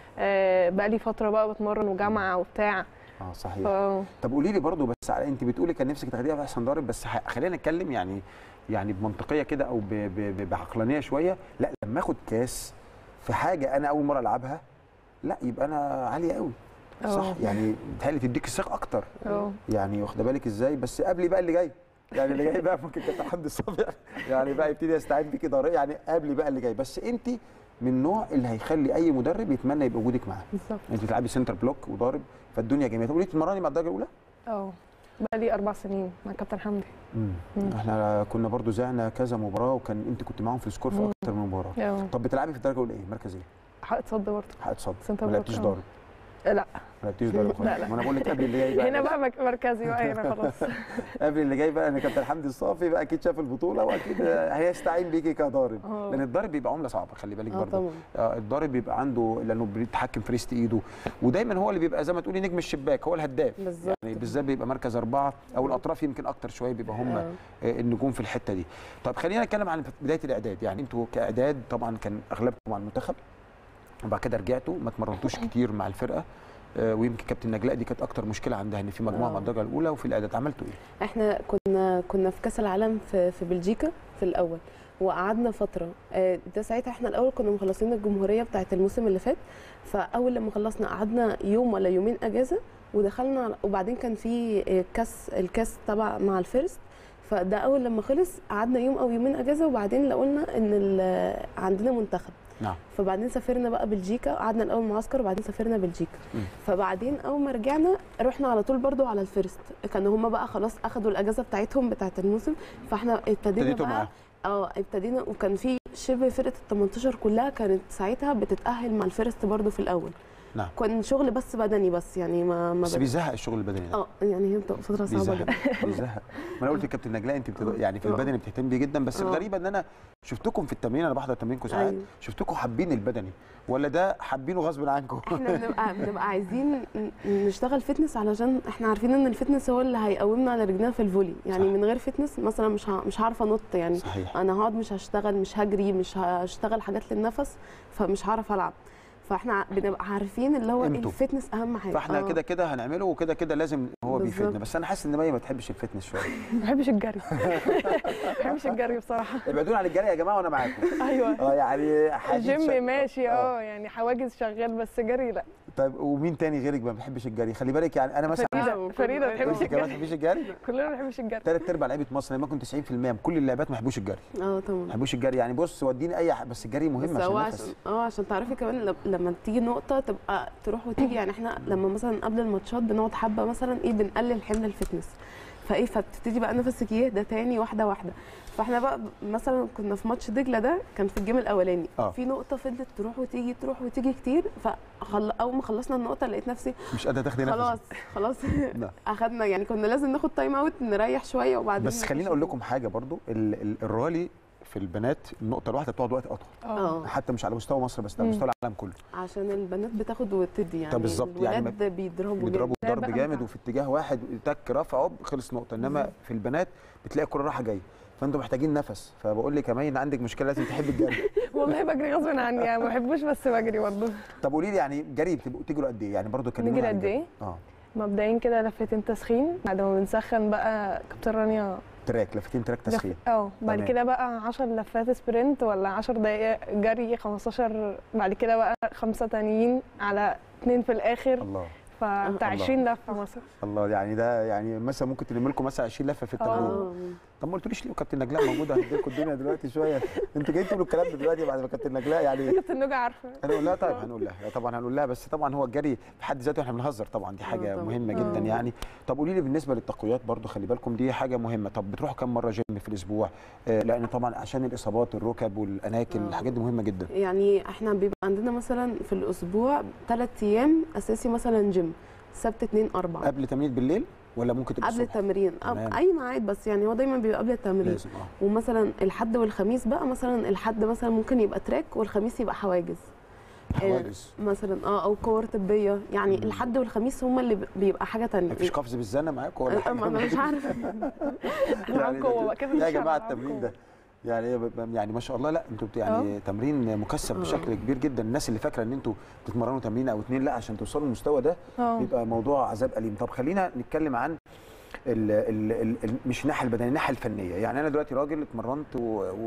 آه، بقالي فتره بقى بتمرن وجامعه وبتاع اه صحيح ف- طب قولي لي برضو بس على انت بتقولي كان نفسك تاخديها في احسن ضارب بس ح- خلينا نتكلم يعني يعني بمنطقيه كده او ب- ب- ب- بعقلانيه شويه لا لما اخد كاس في حاجه انا اول مره العبها لا يبقى انا عاليه قوي صح اه. يعني بتهيألي تديك الثقه اكتر اه يعني واخده بالك ازاي بس قبلي بقى اللي جاي يعني اللي جاي بقى ممكن كابتن حمدي الصبح يعني بقى يبتدي يستعين بيكي ضريبه يعني قبلي بقى اللي جاي بس انت من النوع اللي هيخلي اي مدرب يتمنى يبقى وجودك معاه بالظبط انت بتلعبي سنتر بلوك وضارب فالدنيا جميله طب قولي تتمرني مع الدرجه الاولى اه بقالي اربع سنين مع كابتن حمدي مم. احنا كنا برضو زعنا كذا مباراه وكان انت كنت معاهم في السكور في مم. اكتر من مباراه اه طب بتلعبي في الدرجه الاولى ايه مركز ايه حائط صد برضه حائط صد سنتر ما بلوك، لعبتيش اه. ضارب لا ما لعبتيش ضارب خالص لا، لا. ما انا بقول لك قبل اللي جاي بقى هنا بقى مك- مركزي بقى هنا خلاص قبل اللي جاي بقى ان كابتن حمدي الصافي بقى اكيد شاف البطوله واكيد هيستعين بيكي كضارب اه. لان الضارب بيبقى عمله صعبه خلي بالك اه برضه طبعا آه، الضارب بيبقى عنده لانه بيتحكم في ريست ايده ودايما هو اللي بيبقى زي ما تقولي نجم الشباك هو الهداف بالظبط يعني بالذات بيبقى مركز اربعه او الاطراف يمكن اكتر شويه بيبقى هم اه. آه، النجوم في الحته دي طب خلينا نتكلم عن بدايه الاعداد يعني انتوا كاعداد طبعا كان اغلبكم مع المنتخب وبعد كده رجعتوا ما اتمرنتوش كتير مع الفرقه آه، ويمكن كابتن نجلاء دي كانت اكتر مشكله عندها ان في مجموعه اه. مع الدرجه الاولى وفي الاعداد عملتوا ايه احنا كنا كنا في كاس العالم في في بلجيكا في الاول وقعدنا فتره آه، ده ساعتها احنا الاول كنا مخلصين الجمهوريه بتاعه الموسم اللي فات فاول لما خلصنا قعدنا يوم ولا يومين اجازه ودخلنا على- وبعدين كان في آه، كاس الكاس تبع مع الفيرست فده اول لما خلص قعدنا يوم او يومين اجازه وبعدين لقولنا ان ال- عندنا منتخب نعم فبعدين سافرنا بقى بلجيكا قعدنا الاول معسكر وبعدين سافرنا بلجيكا مم. فبعدين اول ما رجعنا رحنا على طول برضو على الفيرست كانوا هما بقى خلاص اخدوا الاجازه بتاعتهم بتاعه الموسم فاحنا ابتدينا ابتديتوا بقى معاهم اه ابتدينا وكان في شبه فرقه ال 18 كلها كانت ساعتها بتتاهل مع الفيرست برضو في الاول نعم. كان شغل بس بدني بس يعني ما ما بس بد- بيزهق الشغل البدني ده اه يعني هي بتبقى فتره صعبه بيزهق جدا بيزهق ما انا قلت لكابتن نجلاء انت بتد... يعني في آه. البدني بتهتم بيه جدا بس آه. الغريبه ان انا شفتكم في التمرين انا بحضر تمرينكم ساعات أيوة. شفتكم حابين البدني ولا ده حابينه غصب عنكم احنا بنبقى بنبقى عايزين ن- نشتغل فتنس علشان احنا عارفين ان الفتنس هو اللي هيقومنا على رجلنا في الفولي يعني صح. من غير فتنس مثلا مش ه- مش هعرف انط يعني صحيح انا هقعد مش هشتغل مش هجري مش هشتغل حاجات للنفس فمش هعرف العب فاحنا ع- بنبقى عارفين اللي هو قيمته. الفتنس اهم حاجه فاحنا آه. كده كده هنعمله وكده كده لازم هو بالظبط. بيفيدنا بس انا حاسس ان مي ما بتحبش الفتنس شويه ما بحبش الجري ما بحبش الجري بصراحه ابعدونا عن الجري يا جماعه وانا معاكم ايوه اه يعني حديد شا- الجيم ماشي آه. اه يعني حواجز شغال بس جري لا طيب ومين تاني غيرك ما بيحبش الجري خلي بالك يعني انا مثلا فريده فريده ما بتحبش انت كمان ما الجري بتحبيش الجري كلنا ما بنحبش الجري ثلاث ارباع لعيبه مصر ممكن 90% من كل اللعبات ما يحبوش الجري اه ما طبعا يحبوش الجري يعني بص وديني اي ح... بس الجري مهم بس هو عشان عشان النفس اه عشان تعرفي كمان لم- لما تيجي نقطه تبقى تروح وتيجي يعني احنا لما مثلا قبل الماتشات بنقعد حبه مثلا ايه بنقلل حمل الفتنس فايه فبتبتدي بقى نفسك يهدى تاني واحده واحده فاحنا بقى ب- مثلا كنا في ماتش دجله ده كان في الجيم الاولاني آه. في نقطه فضلت تروح وتيجي تروح وتيجي كتير فخل... اول ما خلصنا النقطه لقيت نفسي مش قادره تاخدي نفس خلاص خلاص لا. اخدنا يعني كنا لازم ناخد تايم اوت نريح شويه وبعدين بس خليني نخش اقول تاني. لكم حاجه برضو ال ال الرالي في البنات النقطه الواحده بتقعد وقت اطول اه حتى مش على مستوى مصر بس ده على مم. مستوى العالم كله عشان البنات بتاخد وتدي يعني طب بالظبط، يعني الولاد بيضربوا بيضربوا لا ضرب بقى جامد أمتع. وفي اتجاه واحد تك رفع عب خلص نقطه انما في البنات بتلاقي الكره رايحه جايه فانتوا محتاجين نفس فبقول لك يا مي ان عندك مشكله لازم تحب الجري والله بجري غصب عني يعني ما بحبوش بس بجري برضه طب قولي لي يعني جري بتبقوا تجروا قد ايه يعني برضو كلموني نجري عن قد الجري. إيه؟ اه مبدئيا كده لفتين تسخين بعد ما بنسخن بقى كابتن رانيا تراك لفتين تراك تسخين لف- اه بعد تمام. كده بقى 10 لفات سبرنت ولا 10 دقائق جري 15 بعد كده بقى خمسه تانيين على اتنين في الاخر الله فبتاع الله. 20 لفه مثلا الله يعني ده يعني مثلا ممكن تلم لكم مثلا 20 لفه في التمرين اه طب ما قلتليش ليه كابتن نجلاء موجوده هديكوا الدنيا دلوقتي شويه انتوا جايين تقولوا الكلام ده دلوقتي بعد ما كابتن نجلاء يعني كابتن نوجة عارفه هنقول لها طيب هنقول لها طبعا هنقول لها بس طبعا هو الجري في حد ذاته احنا بنهزر طبعا دي حاجه طبعاً. مهمه جدا آه. يعني طب قولي لي بالنسبه للتقويات برضو خلي بالكم دي حاجه مهمه طب بتروحوا كم مره جيم في الاسبوع آه لان طبعا عشان الاصابات الركب والاناكل آه. الحاجات دي مهمه جدا يعني احنا بيبقى عندنا مثلا في الاسبوع ثلاث ايام اساسي مثلا جيم سبت اتنين اربعة قبل تمرين بالليل ولا ممكن تبقى قبل الصبح؟ التمرين تمام. أو اي ميعاد بس يعني هو دايما بيبقى قبل التمرين لازم اه ومثلا الحد والخميس بقى مثلا الحد مثلا ممكن يبقى تراك والخميس يبقى حواجز حواجز مثلا اه او كور طبيه يعني مم. الحد والخميس هما اللي ب- بيبقى حاجه تانية مفيش قفز بالزنه معاكم ولا حاجه أما انا مش عارفه معاهم قوه بقى كده يا مش جماعه معاهم التمرين قوة. ده يعني يعني ما شاء الله لا انتوا بت- يعني تمرين مكثف آه. بشكل كبير جدا الناس اللي فاكره ان انتوا بتتمرنوا تمرين او اتنين لا عشان توصلوا للمستوى ده اه بيبقى موضوع عذاب اليم طب خلينا نتكلم عن ال ال ال ال مش الناحيه البدنيه الناحيه الفنيه يعني انا دلوقتي راجل اتمرنت و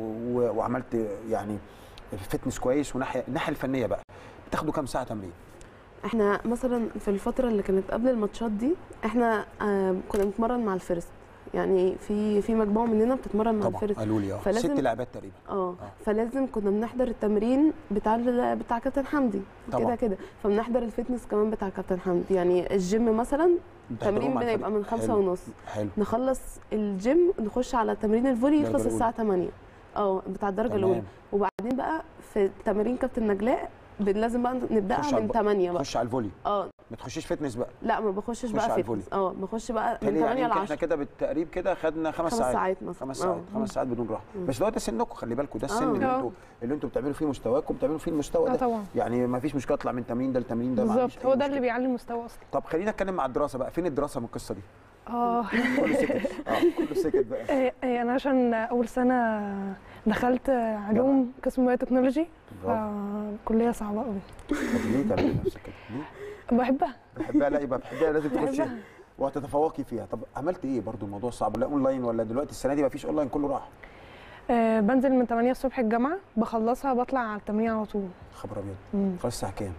و وعملت يعني فتنس كويس وناحيه الناحيه الفنيه بقى بتاخدوا كام ساعه تمرين احنا مثلا في الفتره اللي كانت قبل الماتشات دي احنا آه كنا بنتمرن مع الفيرست يعني في في مجموعه مننا بتتمرن مع طبعا الفيرست قالوا لي اه فلازم- ست لعبات تقريبا اه فلازم كنا بنحضر التمرين بتاع ال- بتاع كابتن حمدي طبعا. كده كده فبنحضر الفتنس كمان بتاع كابتن حمدي يعني الجيم مثلا بتحضروه التمرين مع بيبقى من الفريق. خمسة حلو. ونص حلو نخلص الجيم نخش على تمرين الفولي الدرجة يخلص الأولى. الساعه 8 اه بتاع الدرجه الاولى تمام وبعدين بقى في تمارين كابتن نجلاء بن- لازم بقى خش نبداها على من الب- 8 بقى خش على الفولي اه ما تخشيش فتنس بقى لا ما بخشش خش بقى على فتنس اه بخش بقى من تاني 8 يعني ل يمكن احنا 10 كده بالتقريب كده خدنا خمس, خمس ساعات ساعات مثلا خمس ساعات آه. خمس ساعات بدون راحه مم. بس ده سنكم خلي بالكم ده السن آه. اللي آه. انتوا اللي انتوا بتعملوا فيه مستواكم بتعملوا فيه المستوى اه ده طبعا يعني ما فيش مشكله اطلع من تمرين ده لتمرين ده ما عنديش بالظبط أي هو ده مشكلة. اللي بيعلي المستوى اصلا طب خلينا نتكلم مع الدراسه بقى فين الدراسه من القصه دي اه كله سكت اه كله سكت بقى إيه، إيه، انا عشان اول سنه دخلت علوم قسم بايو تكنولوجي برافو. فكليه صعبه قوي طب ليه تعملي نفسك كده ليه بحبها بحبها لا يبقى بحبها لازم تخشي بحبها. وهتتفوقي فيها طب عملت ايه برضو الموضوع صعب لا اونلاين ولا دلوقتي السنه دي ما فيش اونلاين كله راح آه، بنزل من 8 الصبح الجامعه بخلصها بطلع على التمرين على طول خبر ابيض مم. خلاص الساعه كام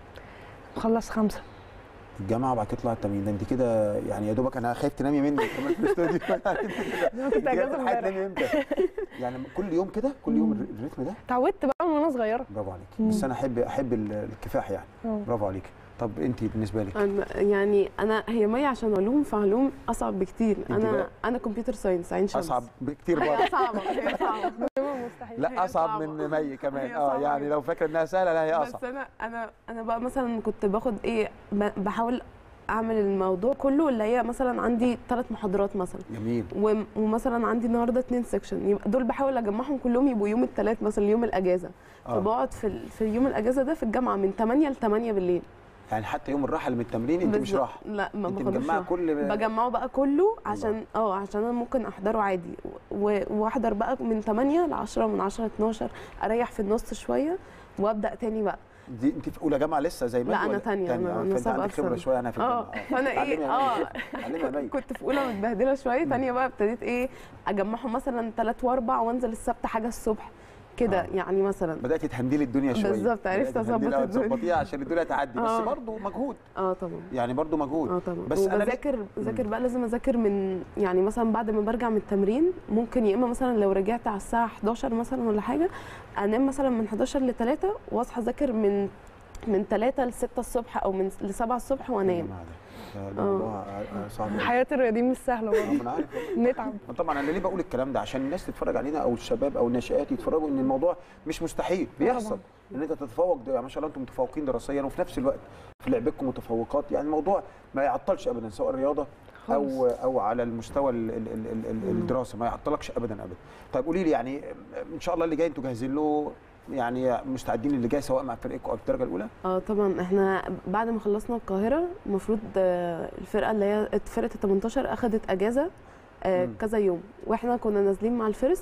بخلص خمسة الجامعه وبعد كده تطلع التمرين ده انت كده يعني يا دوبك انا خايف تنامي مني كمان في الاستوديو يعني انت كنت كده اجازه هتلحقي امبارح تنامي امتى يعني كل يوم كده كل يوم الر- الريتم ده اتعودت بقى من وانا صغيره برافو عليك مم. بس انا احب احب ال- الكفاح يعني اه. برافو عليك طب انت بالنسبه لك أنا- يعني انا هي مي عشان علوم فعلوم اصعب بكتير انت انا بقى؟ انا كمبيوتر ساينس عين شمس اصعب بكتير برضه هي صعبه هي صعبه مستحيل لا هي اصعب صعبة. من مي كمان هي اه صعبة يعني جدا. لو فاكره انها سهله لا هي بس اصعب انا انا انا بقى مثلا كنت باخد ايه ب- بحاول اعمل الموضوع كله اللي هي مثلا عندي ثلاث محاضرات مثلا جميل وم- ومثلا عندي النهارده اتنين سيكشن يبقى دول بحاول اجمعهم كلهم يبقوا يوم الثلاث مثلا يوم الاجازه اه فبقعد في ال- في يوم الاجازه ده في الجامعه من 8 ل 8 بالليل يعني حتى يوم الراحه اللي من التمرين انت مش بالظبط. راحه لا ما انت باخدوش مجمعه راحة. كل بجمعه بقى كله عشان اه عشان انا ممكن احضره عادي و- واحضر بقى من 8 ل 10 من 10 ل 12 اريح في النص شويه وابدا تاني بقى دي انت في اولى جامعه لسه زي ما لا، انت أنا ولا- تانية، تانية أنا- اه أنا فانت سابقة عندك خبره بسنة. شويه انا في اه الجامعه فانا علمي ايه يا اه مي. علمي يا مي. كنت في اولى متبهدله شويه تانية بقى ابتديت ايه اجمعهم مثلا ثلاث واربع وانزل السبت حاجه الصبح كده آه. يعني مثلا بدات تهندلي الدنيا شويه بالظبط، عرفت بدأتي تهندلي، أظبط اه الدنيا. تظبطيها عشان الدنيا تعدي بس آه. برضه مجهود اه طبعا يعني برضه مجهود اه طبعا بس بس أنا ليه- وبذاكر بذاكر بقى لازم اذاكر من يعني مثلا بعد ما برجع من التمرين ممكن يا اما مثلا لو رجعت على الساعه 11 مثلا ولا حاجه انام مثلا من 11 ل 3 واصحى اذاكر من من 3 ل 6 الصبح او من ل 7 الصبح يا وانام جماعة ده- ده آه. موضوع آه، آه، صعب أوي. حياه الرياضيين مش سهله آه، برضه ما انا عارف نتعب طبعا انا ليه بقول الكلام ده عشان الناس تتفرج علينا او الشباب او الناشئات يتفرجوا ان الموضوع مش مستحيل بيحصل طبعاً. ان انت تتفوق ده يعني ما شاء الله انتم متفوقين دراسيا وفي نفس الوقت في لعبكم متفوقات يعني الموضوع ما يعطلش ابدا سواء الرياضه او او على المستوى ال ال ال ال ال الدراسه ما يعطلكش ابدا ابدا طيب قولي لي يعني ان شاء الله اللي جاي انتوا جاهزين له يعني مستعدين اللي جاي سواء مع فريقكم او في الدرجه الاولى اه طبعا احنا بعد ما خلصنا القاهره المفروض آه، الفرقه اللي هي فرقه ال 18 اخذت اجازه آه، مم. كذا يوم واحنا كنا نازلين مع الفيرست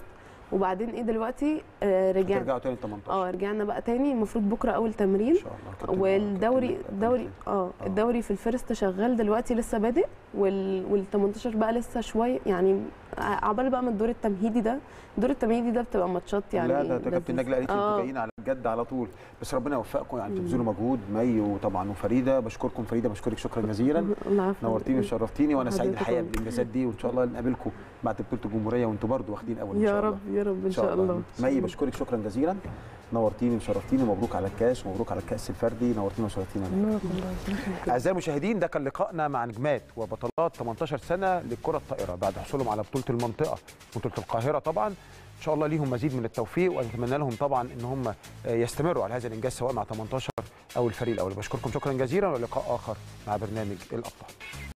وبعدين ايه دلوقتي آه رجعنا ترجعوا تاني 18 اه رجعنا بقى تاني المفروض بكره اول تمرين ان شاء الله كابتن- والدوري كابتن- الدوري اه آه. الدوري في الفيرست شغال دلوقتي لسه بادئ وال وال 18 بقى لسه شويه يعني عبال بقى من الدور التمهيدي ده الدور التمهيدي ده بتبقى ماتشات يعني لا ده ده كابتن لذيذة. نجلاء قالت لي انتوا آه. جايين على الجد على طول بس ربنا يوفقكم يعني تبذلوا مجهود مي وطبعا وفريده بشكركم فريده بشكرك شكرا جزيلا الله يعافيك. نورتيني وشرفتيني وانا سعيد حضرتك الحقيقه والله. بالانجازات دي وان شاء الله نقابلكم بعد بطوله الجمهوريه وانتوا برضو واخدين اول ان شاء يا الله رب يا رب ان شاء الله مي بشكرك شكرا جزيلا نورتيني وشرفتيني ومبروك على الكاس ومبروك على الكاس الفردي نورتيني وشرفتيني يا مي. اعزائي المشاهدين ده كان لقائنا مع نجمات وبطلات 18 سنه للكره الطائره بعد حصولهم على بطوله المنطقه بطوله القاهره طبعا ان شاء الله ليهم مزيد من التوفيق ونتمنى لهم طبعا ان هم يستمروا على هذا الانجاز سواء مع 18 او الفريق الاول بشكركم شكرا جزيلا ولقاء اخر مع برنامج الابطال